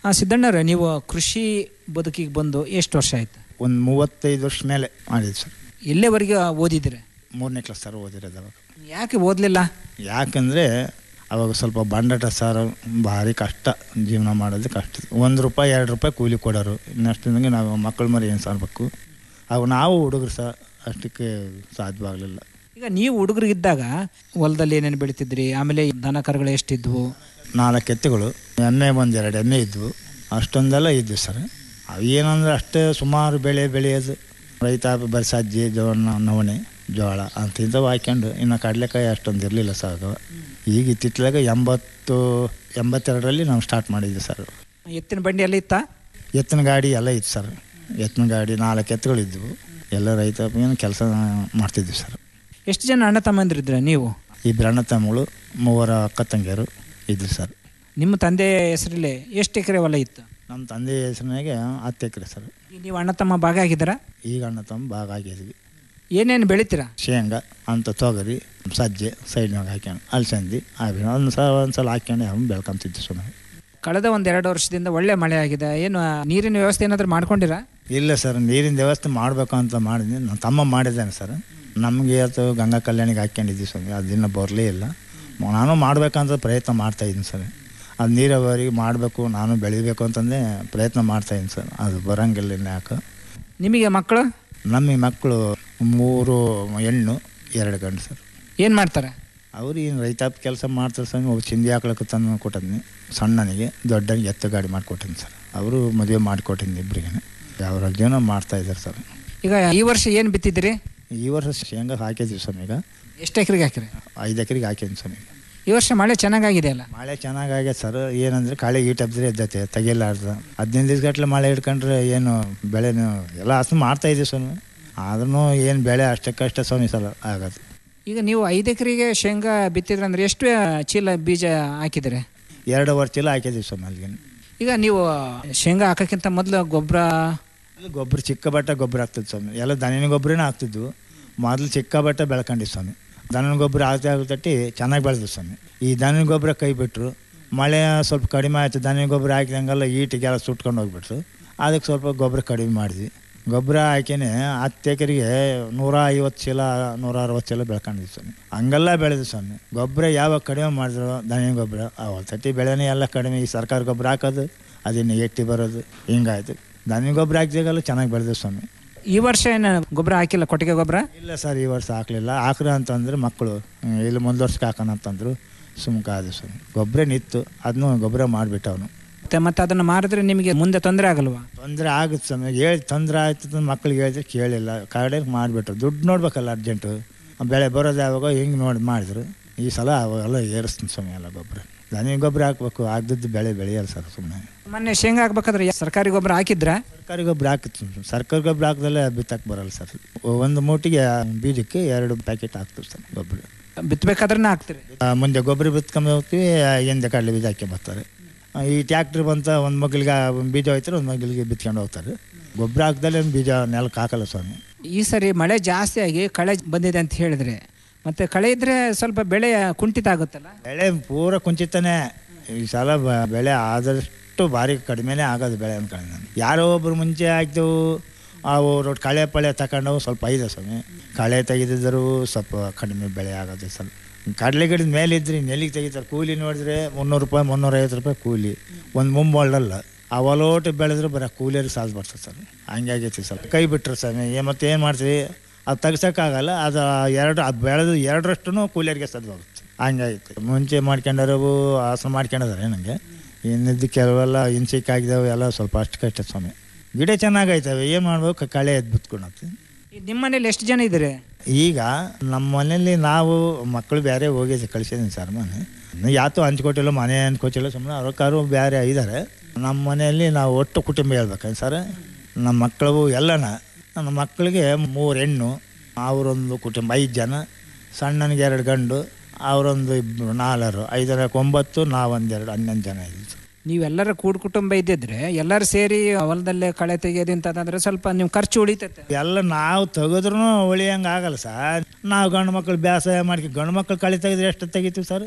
ಆ, ಸಿದ್ದಣ್ಣವ್ರೆ ನೀವು ಕೃಷಿ ಬದುಕಿಗೆ ಬಂದು ಎಷ್ಟು ವರ್ಷ ಆಯ್ತು ಒಂದು ಮೂವತ್ತೈದು ವರ್ಷ ಮೇಲೆ ಮಾಡಿದ್ದು ಸರ್ ಎಲ್ಲೇವರೆಗೆ ಓದಿದ್ರೆ ಮೂರನೇ ಕ್ಲಾಸ್ ಸರ್ ಓದಿರೋದು ಅವಾಗ ಯಾಕೆ ಓದಲಿಲ್ಲ ಯಾಕಂದರೆ ಅವಾಗ ಸ್ವಲ್ಪ ಬಂಡಾಟ ಸರ್ ಭಾರಿ ಕಷ್ಟ ಜೀವನ ಮಾಡೋದು ಕಷ್ಟ ಒಂದು ರೂಪಾಯಿ ಎರಡು ರೂಪಾಯಿ ಕೂಲಿ ಕೊಡೋರು ಇನ್ನಷ್ಟು ನಾವು ಮಕ್ಕಳ ಮರಿ ಏನು ಸಾರ್ಬೇಕು ಅವು ನಾವು ಹುಡುಗರು ಸಹ ಅಷ್ಟಕ್ಕೆ ಸಾಧ್ಯವಾಗಲಿಲ್ಲ ಈಗ ನೀವು ಹುಡುಗರಿಗಿದ್ದಾಗ ಹೊಲದಲ್ಲಿ ಏನೇನು ಬೆಳಿತಿದ್ರಿ ಆಮೇಲೆ ದನ ಕರುಗಳು ಎಷ್ಟಿದ್ವು ನಾಲ್ಕು ಎತ್ತುಗಳು ಎಮ್ಮೆ ಒಂದು ಎರಡು ಎಮ್ಮೆ ಇದ್ವು ಅಷ್ಟೊಂದೆಲ್ಲ ಇದ್ವು ಸರ್ ಅವು ಏನಂದ್ರೆ ಅಷ್ಟೇ ಸುಮಾರು ಬೆಳೆ ಬೆಳೆಯೋದು ರೈತ ಬರೀ ಸಜ್ಜೆ ಜೋಳ ನವಣೆ ಜೋಳ ಅಂತ ಇಂಥವು ಹಾಕ್ಕೊಂಡು ಇನ್ನು ಕಡಲೆಕಾಯಿ ಅಷ್ಟೊಂದು ಇರಲಿಲ್ಲ ಸರ್ ಅದು ಈಗ ಇತ್ತಿತ್ತಲಾಗ ಎಂಬತ್ತು ಎಂಬತ್ತೆರಡರಲ್ಲಿ ನಾವು ಸ್ಟಾರ್ಟ್ ಮಾಡಿದ್ವಿ ಸರ್ ಎತ್ತಿನ ಬಂಡಿ ಎಲ್ಲ ಇತ್ತಾ ಎತ್ತಿನ ಗಾಡಿ ಎಲ್ಲ ಇತ್ತು ಸರ್ ಎತ್ತಿನ ಗಾಡಿ ನಾಲ್ಕು ಎತ್ತುಗಳಿದ್ವು ಎಲ್ಲ ರೈತ ಏನು ಕೆಲಸ ಮಾಡ್ತಿದ್ವಿ ಸರ್ ಎಷ್ಟು ಜನ ಅಣ್ಣ ತಮ್ಮಂದಿರಿದ್ರೆ ನೀವು ಇಬ್ಬರು ಅಣ್ಣ ತಮ್ಮಗಳು ಮೂವರ ಅಕ್ಕ ತಂಗಿಯರು ಇದ್ವಿ ಸರ್ ನಿಮ್ಮ ತಂದೆ ಹೆಸರಲ್ಲಿ ಎಷ್ಟು ಎಕರೆ ಹೊಲ ಇತ್ತು ನಮ್ಮ ತಂದೆ ಹೆಸರಿನಾಗೆ ಹತ್ತು ಎಕರೆ ಸರ್ ಈಗ ನೀವು ಅಣ್ಣ ತಮ್ಮ ಭಾಗ ಆಗಿದ್ದೀರಾ ಈಗ ಅಣ್ಣ ತಮ್ಮ ಭಾಗ ಆಗಿದ್ವಿ ಏನೇನು ಬೆಳಿತೀರಾ ಶೇಂಗಾ ಅಂತ ತೊಗರಿ ಸಜ್ಜೆ ಸೈಡ್ನಾಗ ಹಾಕ್ಕೊಂಡು ಅಲಸಂದಿ ಅವಿನ ಒಂದು ಸಲ ಒಂದು ಸಲ ಹಾಕ್ಕೊಂಡು ಅವ್ನು ಬೆಳ್ಕೊಂತಿದ್ವಿ ಸುಮ್ಮನೆ ಕಳೆದ ಒಂದು ಎರಡು ವರ್ಷದಿಂದ ಒಳ್ಳೆ ಮಳೆ ಆಗಿದೆ ಏನು ನೀರಿನ ವ್ಯವಸ್ಥೆ ಏನಾದರೂ ಮಾಡ್ಕೊಂಡಿರಾ ಇಲ್ಲ ಸರ್ ನೀರಿನ ವ್ಯವಸ್ಥೆ ಮಾಡಬೇಕು ಅಂತ ಮಾಡಿದ್ವಿ ನನ್ನ ತಮ್ಮ ಮಾಡಿದ್ದಾನೆ ಸರ್ ನಮಗೆ ಇವತ್ತು ಗಂಗಾ ಕಲ್ಯಾಣಿಗೆ ಹಾಕ್ಕೊಂಡಿದ್ವಿ ಸ್ವಾಮಿ ಅದಿನ್ನೂ ಬರಲೇ ಇಲ್ಲ ನಾನು ಮಾಡಬೇಕಂತ ಪ್ರಯತ್ನ ಮಾಡ್ತಾಯಿದ್ದೀನಿ ಸರ್ ಅದು ನೀರಾವರಿಗೆ ಮಾಡಬೇಕು ನಾನು ಬೆಳಿಬೇಕು ಅಂತಂದೇ ಪ್ರಯತ್ನ ಮಾಡ್ತಾಯಿದ್ದೀನಿ ಸರ್ ಅದು ಬರೋಂಗಿಲ್ಲ ಇನ್ನು ಯಾಕೆ ನಿಮಗೆ ಮಕ್ಕಳು ನಮ್ಮ ಮಕ್ಕಳು ಮೂರು ಹೆಣ್ಣು ಎರಡು ಗಂಡು ಸರ್ ಏನು ಮಾಡ್ತಾರೆ ಅವ್ರು ಏನು ರೈತಾಪಿ ಕೆಲಸ ಮಾಡ್ತಾರೆ ಸ್ವಾಮಿ ಒಬ್ಬ ಚಿಂದಿ ಹಾಕ್ಳಕ್ಕೆ ತಂದು ಕೊಟ್ಟಿದ್ನಿ ಸಣ್ಣನಿಗೆ ದೊಡ್ಡನಿಗೆ ಎತ್ತು ಗಾಡಿ ಮಾಡಿಕೊಟ್ಟಿನಿ ಸರ್ ಅವರು ಮದುವೆ ಮಾಡಿಕೊಟ್ಟಿನಿ ಇಬ್ಬರಿಗೆ ಅವ್ರ ಜೀವನ ಮಾಡ್ತಾ ಇದ್ದಾರೆ ಸರ್ ಈಗ ಈ ವರ್ಷ ಏನು ಬಿತ್ತಿದ್ದೀರಿ ಈ ವರ್ಷ ಶೇಂಗಾ ಹಾಕಿದ್ವಿ ಸ್ವಾಮಿ ಈಗ ಎಷ್ಟು ಎಕರೆಗೆ ಹಾಕಿರಿ ಐದು ಎಕರೆಗೆ ಹಾಕಿದ್ದೀನಿ ಸ್ವಾಮಿ ಈ ವರ್ಷ ಮಳೆ ಚೆನ್ನಾಗಿದೆ ಅಲ್ಲ ಮಳೆ ಚೆನ್ನಾಗಾಗೈತೆ ಸರ್ ಏನಂದ್ರೆ ಕಾಳೆ ಈಟ್ ಹಬ್ದ್ರೆ ಎದ್ದೈತೆ ತೆಗಿಲಾರ್ದ ಹದಿನೈದು ದಿವ್ಸ ಗಟ್ಟಲೆ ಮಳೆ ಹಿಡ್ಕೊಂಡ್ರೆ ಏನು ಬೆಳೆನು ಎಲ್ಲ ಹಸು ಮಾಡ್ತಾ ಇದ್ದೀವಿ ಸ್ವಾಮಿ ಆದ್ರೂ ಏನು ಬೆಳೆ ಅಷ್ಟಕ್ಕಷ್ಟೇ ಸ್ವಾಮಿ ಸಲ ಆಗೋದು ಈಗ ನೀವು ಐದು ಎಕರೆಗೆ ಶೇಂಗಾ ಬಿತ್ತಿದ್ರೆ ಅಂದ್ರೆ ಎಷ್ಟು ಚೀಲ ಬೀಜ ಹಾಕಿದರೆ ಎರಡೂವರೆ ಚೀಲ ಹಾಕಿದ್ದೀವಿ ಸ್ವಾಮಿ ಅಲ್ಲಿಗೆ ಈಗ ನೀವು ಶೇಂಗಾ ಹಾಕೋಕ್ಕಿಂತ ಮೊದಲು ಗೊಬ್ಬರ ಗೊಬ್ಬರ ಚಿಕ್ಕ ಬಟ್ಟ ಗೊಬ್ಬರ ಆಗ್ತದೆ ಸ್ವಾಮಿ ಎಲ್ಲ ದನಿನ ಗೊಬ್ಬರನೇ ಆಗ್ತಿದ್ವು ಮೊದಲು ಚಿಕ್ಕ ಬಟ್ಟ ಬೆಳ್ಕೊಂಡಿವಿ ಸ್ವಾಮಿ ದನದ ಗೊಬ್ಬರ ಆಗ್ತಾ ಆಗ್ತಟ್ಟಿ ಚೆನ್ನಾಗಿ ಬೆಳೆದ್ವಿ ಸ್ವಾಮಿ ಈ ದನದ ಗೊಬ್ಬರ ಕೈ ಬಿಟ್ಟರು ಮಳೆ ಸ್ವಲ್ಪ ಕಡಿಮೆ ಆಯಿತು ದನದ ಗೊಬ್ಬರ ಹಾಕಿದಂಗೆಲ್ಲ ಈಟಿಗೆಲ್ಲ ಸುಟ್ಕೊಂಡು ಹೋಗ್ಬಿಟ್ರು ಅದಕ್ಕೆ ಸ್ವಲ್ಪ ಗೊಬ್ಬರ ಕಡಿಮೆ ಮಾಡಿದ್ವಿ ಗೊಬ್ಬರ ಹಾಕಿನೇ ಹತ್ತು ಎಕರೆಗೆ ನೂರ ಐವತ್ತು ಚೀಲ ನೂರ ಅರವತ್ತು ಚೀಲ ಬೆಳ್ಕೊಂಡಿದ್ವಿ ಸ್ವಾಮಿ ಹಂಗೆಲ್ಲ ಬೆಳೆದ್ವಿ ಸ್ವಾಮಿ ಗೊಬ್ಬರ ಯಾವಾಗ ಕಡಿಮೆ ಮಾಡಿದ್ರು ದನ ಗೊಬ್ಬರ ಅವಳ ತಟ್ಟಿ ಬೆಳೆನೇ ಎಲ್ಲ ಕಡಿಮೆ ಈ ಸರ್ಕಾರ ಗೊಬ್ಬರ ಹಾಕೋದು ಅದನ್ನು ಎಟ್ಟಿ ಬರೋದು ಹಿಂಗಾಯ್ತು ದನ ಗೊಬ್ಬರ ಹಾಕಿದಾಗೆಲ್ಲ ಚೆನ್ನಾಗಿ ಬೆಳೆದ್ವಿ ಸ್ವಾಮಿ ಈ ವರ್ಷ ಏನು ಗೊಬ್ಬರ ಹಾಕಿಲ್ಲ ಕೊಟ್ಟಿಗೆ ಗೊಬ್ಬರ ಇಲ್ಲ ಸರ್ ಈ ವರ್ಷ ಹಾಕಲಿಲ್ಲ ಹಾಕ್ರಿ ಅಂತಂದ್ರೆ ಮಕ್ಕಳು ಹ್ಮ್, ಇಲ್ಲಿ ಮುಂದೆ ವರ್ಷಕ್ಕೆ ಹಾಕೋಣ ಅಂತಂದ್ರು ಸುಮ್ಕ ಆದ ಸ್ವಾಮಿ ಗೊಬ್ಬರ ನಿತ್ತು ಅದನ್ನು ಗೊಬ್ಬರ ಮಾಡಿಬಿಟ್ಟು ಅವನು ಮತ್ತೆ ಮತ್ತೆ ಅದನ್ನು ಮಾರಿದ್ರೆ ನಿಮಗೆ ಮುಂದೆ ತೊಂದರೆ ಆಗಲ್ವಾ ತೊಂದರೆ ಆಗುತ್ತೆ ಸ್ವಾಮಿ ಹೇಳಿ ತೊಂದರೆ ಆಯ್ತು ಅಂತ ಮಕ್ಳಿಗೆ ಹೇಳಿದ್ರೆ ಕೇಳಿಲ್ಲ ಕಾಡೆ ಮಾಡಿಬಿಟ್ರು ದುಡ್ಡು ನೋಡ್ಬೇಕಲ್ಲ ಅರ್ಜೆಂಟು ಬೆಳೆ ಬರೋದು ಯಾವಾಗ ಹಿಂಗೆ ನೋಡಿ ಮಾಡಿದ್ರು ಈ ಸಲ ಅವಾಗೆಲ್ಲ ಏರಿಸ್ತೀನಿ ಸ್ವಾಮಿ ಎಲ್ಲ ಗೊಬ್ಬರ ದನಿ ಗೊಬ್ಬರ ಹಾಕ್ಬೇಕು ಆಗದಿದ್ದು ಬೆಳೆ ಬೆಳೆಯಲ್ಲ ಸರ್ ಸುಮ್ಮನೆ ಮೊನ್ನೆ ಶೇಂಗಾ ಹಾಕ್ಬೇಕಾದ್ರೆ ಸರ್ಕಾರಿ ಗೊಬ್ಬರ ಹಾಕಿದ್ರ ಸರ್ಕಾರಿ ಗೊಬ್ಬರ ಹಾಕಿತ್ತು ಸರ್ಕಾರಿ ಗೊಬ್ಬರ ಹಾಕ್ದಲ್ಲೇ ಬಿತ್ತಕ್ಕೆ ಬರಲ್ಲ ಸರ್ ಒಂದು ಮೂಟಿಗೆ ಬೀಜಕ್ಕೆ ಎರಡು ಪ್ಯಾಕೆಟ್ ಹಾಕ್ತೀವಿ ಸರ್ ಗೊಬ್ಬರ ಬಿತ್ತಬೇಕಾದ್ರೆ ಹಾಕ್ತೀರಿ ಆ, ಮುಂದೆ ಗೊಬ್ಬರ ಬಿತ್ಕೊಂಡ್ ಹೋಗ್ತೀವಿ ಹಿಂದೆ ಕಡಲೆ ಬೀಜ ಹಾಕಿ ಬರ್ತಾರೆ ಆ, ಈ ಟ್ಯಾಕ್ಟ್ರಿ ಬಂತ ಒಂದು ಮಗ್ಲಿಗೆ ಒಂದು ಬೀಜ ಹೋಯ್ತಾರೆ ಒಂದು ಮಗ್ಲಿಗೆ ಬಿತ್ಕೊಂಡು ಹೋಗ್ತಾರೆ ಗೊಬ್ಬರ ಹಾಕ್ದಲ್ಲೇ ಒಂದು ಬೀಜ ನೆಲಕ್ಕೆ ಹಾಕಲ್ಲ ಸ್ವಾಮಿ ಈ ಸರಿ ಮಳೆ ಜಾಸ್ತಿ ಆಗಿ ಕಳೆ ಬಂದಿದೆ ಅಂತ ಹೇಳಿದ್ರೆ ಮತ್ತೆ ಕಳೆ ಇದ್ರೆ ಸ್ವಲ್ಪ ಬೆಳೆ ಕುಂಠಿತ ಆಗುತ್ತಲ್ಲ ಬೆಳೆ ಪೂರ ಕುಂಚಿತಾನೆ ಈ ಸಲ ಬ- ಬೆಳೆ ಆದಷ್ಟು ಭಾರಿ ಕಡಿಮೆನೇ ಆಗೋದು ಬೆಳೆ ಅನ್ಕೊಂಡು ನಾನು ಯಾರೋ ಒಬ್ರು ಮುಂಚೆ ಹಾಕ್ದೆವು ಅವು ರೊಟ್ಟು ಕಳೆ ಪಳೆ ತಗೊಂಡವು ಸ್ವಲ್ಪ ಐದೆ ಸ್ವಾಮಿ ಕಳೆ ತೆಗೆದಿದ್ದರು ಸ್ವಲ್ಪ ಕಡಿಮೆ ಬೆಳೆ ಆಗೋದು ಸಲ ಕಡಲೆ ಗಿಡದ ಮೇಲೆ ಇದ್ರಿ ನೆಲ್ಲಿಗೆ ತೆಗಿತಾರೆ ಕೂಲಿ ನೋಡಿದ್ರೆ ಮುನ್ನೂರು ರೂಪಾಯಿ ಮುನ್ನೂರೈವತ್ತು ರೂಪಾಯಿ ಕೂಲಿ ಒಂದು ಮುಂಬಳ್ಳಲ್ಲ ಆ ಒಲೋಟು ಬೆಳೆದ್ರೆ ಬರೀ ಕೂಲಿಯರಿಗೆ ಸಾಲ ಬರ್ತದೆ ಸರ್ ಹಂಗಾಗೈತಿ ಸರ್ ಕೈ ಬಿಟ್ರು ಸ್ವಾಮಿ ಏ ಮತ್ತೆ ಏನು ಮಾಡ್ತೀವಿ ಅದು ತೆಗ್ಸೋಕ್ಕಾಗಲ್ಲ ಅದು ಎರಡು ಅದು ಬೆಳೆದು ಎರಡರಷ್ಟು ಕೂಲಿಯರಿಗೆ ಸದ್ವಾಗುತ್ತೆ ಹಂಗಾಗಿತ್ತು ಮುಂಚೆ ಮಾಡ್ಕೊಂಡಾರವು ಹಾಸನ ಮಾಡ್ಕೊಂಡಿದ್ದಾರೆ ನನಗೆ ಇನ್ನಿದ್ದು ಕೆಲವೆಲ್ಲ ಇನ್ಸಿಕ್ ಆಗಿದಾವೆ ಎಲ್ಲ ಸ್ವಲ್ಪ ಅಷ್ಟು ಕಷ್ಟ ಸ್ವಾಮಿ ಗಿಡ ಚೆನ್ನಾಗೈತವೆ ಏನು ಮಾಡ್ಬೇಕು ಕಳೆ ಎದ್ದು ಬಿತ್ಕೊಂಡು ನಿಮ್ಮ ಮನೇಲಿ ಎಷ್ಟು ಜನ ಇದ್ದೀರಿ ಈಗ ನಮ್ಮ ಮನೆಯಲ್ಲಿ ನಾವು ಮಕ್ಕಳು ಬೇರೆ ಹೋಗಿ ಕಳಿಸಿದ್ದೀನಿ ಸರ್ ಮನೆ ಇನ್ನು ಯಾತೂ ಹಂಚ್ಕೊಟ್ಟಿಲ್ಲ ಮನೆ ಹಂಚ್ಕೊಟ್ಟಿಲ್ಲ ಸುಮ್ಮನೆ ಅವ್ರಕ್ಕಾರು ಬೇರೆ ಇದ್ದಾರೆ ನಮ್ಮ ಮನೆಯಲ್ಲಿ ನಾವು ಒಟ್ಟು ಕುಟುಂಬ ಹೇಳ್ಬೇಕಂದ್ರೆ ಸರ್ ನಮ್ಮ ಮಕ್ಕಳು ಎಲ್ಲನ ನನ್ನ ಮಕ್ಕಳಿಗೆ ಮೂರು ಹೆಣ್ಣು ಅವರೊಂದು ಕುಟುಂಬ ಐದು ಜನ ಸಣ್ಣನಿಗೆ ಎರಡು ಗಂಡು ಅವರೊಂದು ಇಬ್ಬರು ನಾಲ್ವರು ಐದರಕ್ಕೆ ಒಂಬತ್ತು ನಾವೊಂದೆರಡು ಹನ್ನೊಂದು ಜನ ಇದ್ದೀವಿ ಸರ್ ನೀವೆಲ್ಲರ ಕೂಡ್ ಕುಟುಂಬ ಇದ್ದಿದ್ರೆ ಎಲ್ಲರೂ ಸೇರಿ ಹೊಲದಲ್ಲೇ ಕಳೆ ತೆಗೆಯೋದು ಅಂತಂದ್ರೆ ಸ್ವಲ್ಪ ನೀವು ಖರ್ಚು ಉಳಿತೈತೆ ಎಲ್ಲ ನಾವು ತೆಗೆದ್ರೂ ಉಳಿಯಂಗೆ ಆಗಲ್ಲ ಸರ್ ನಾವು ಗಂಡು ಮಕ್ಕಳು ಬೇಸಾಯ ಮಾಡಿ ಗಂಡು ಮಕ್ಕಳು ಕಳೆ ತೆಗೆದ್ರೆ ಎಷ್ಟು ತೆಗಿತೀವಿ ಸರ್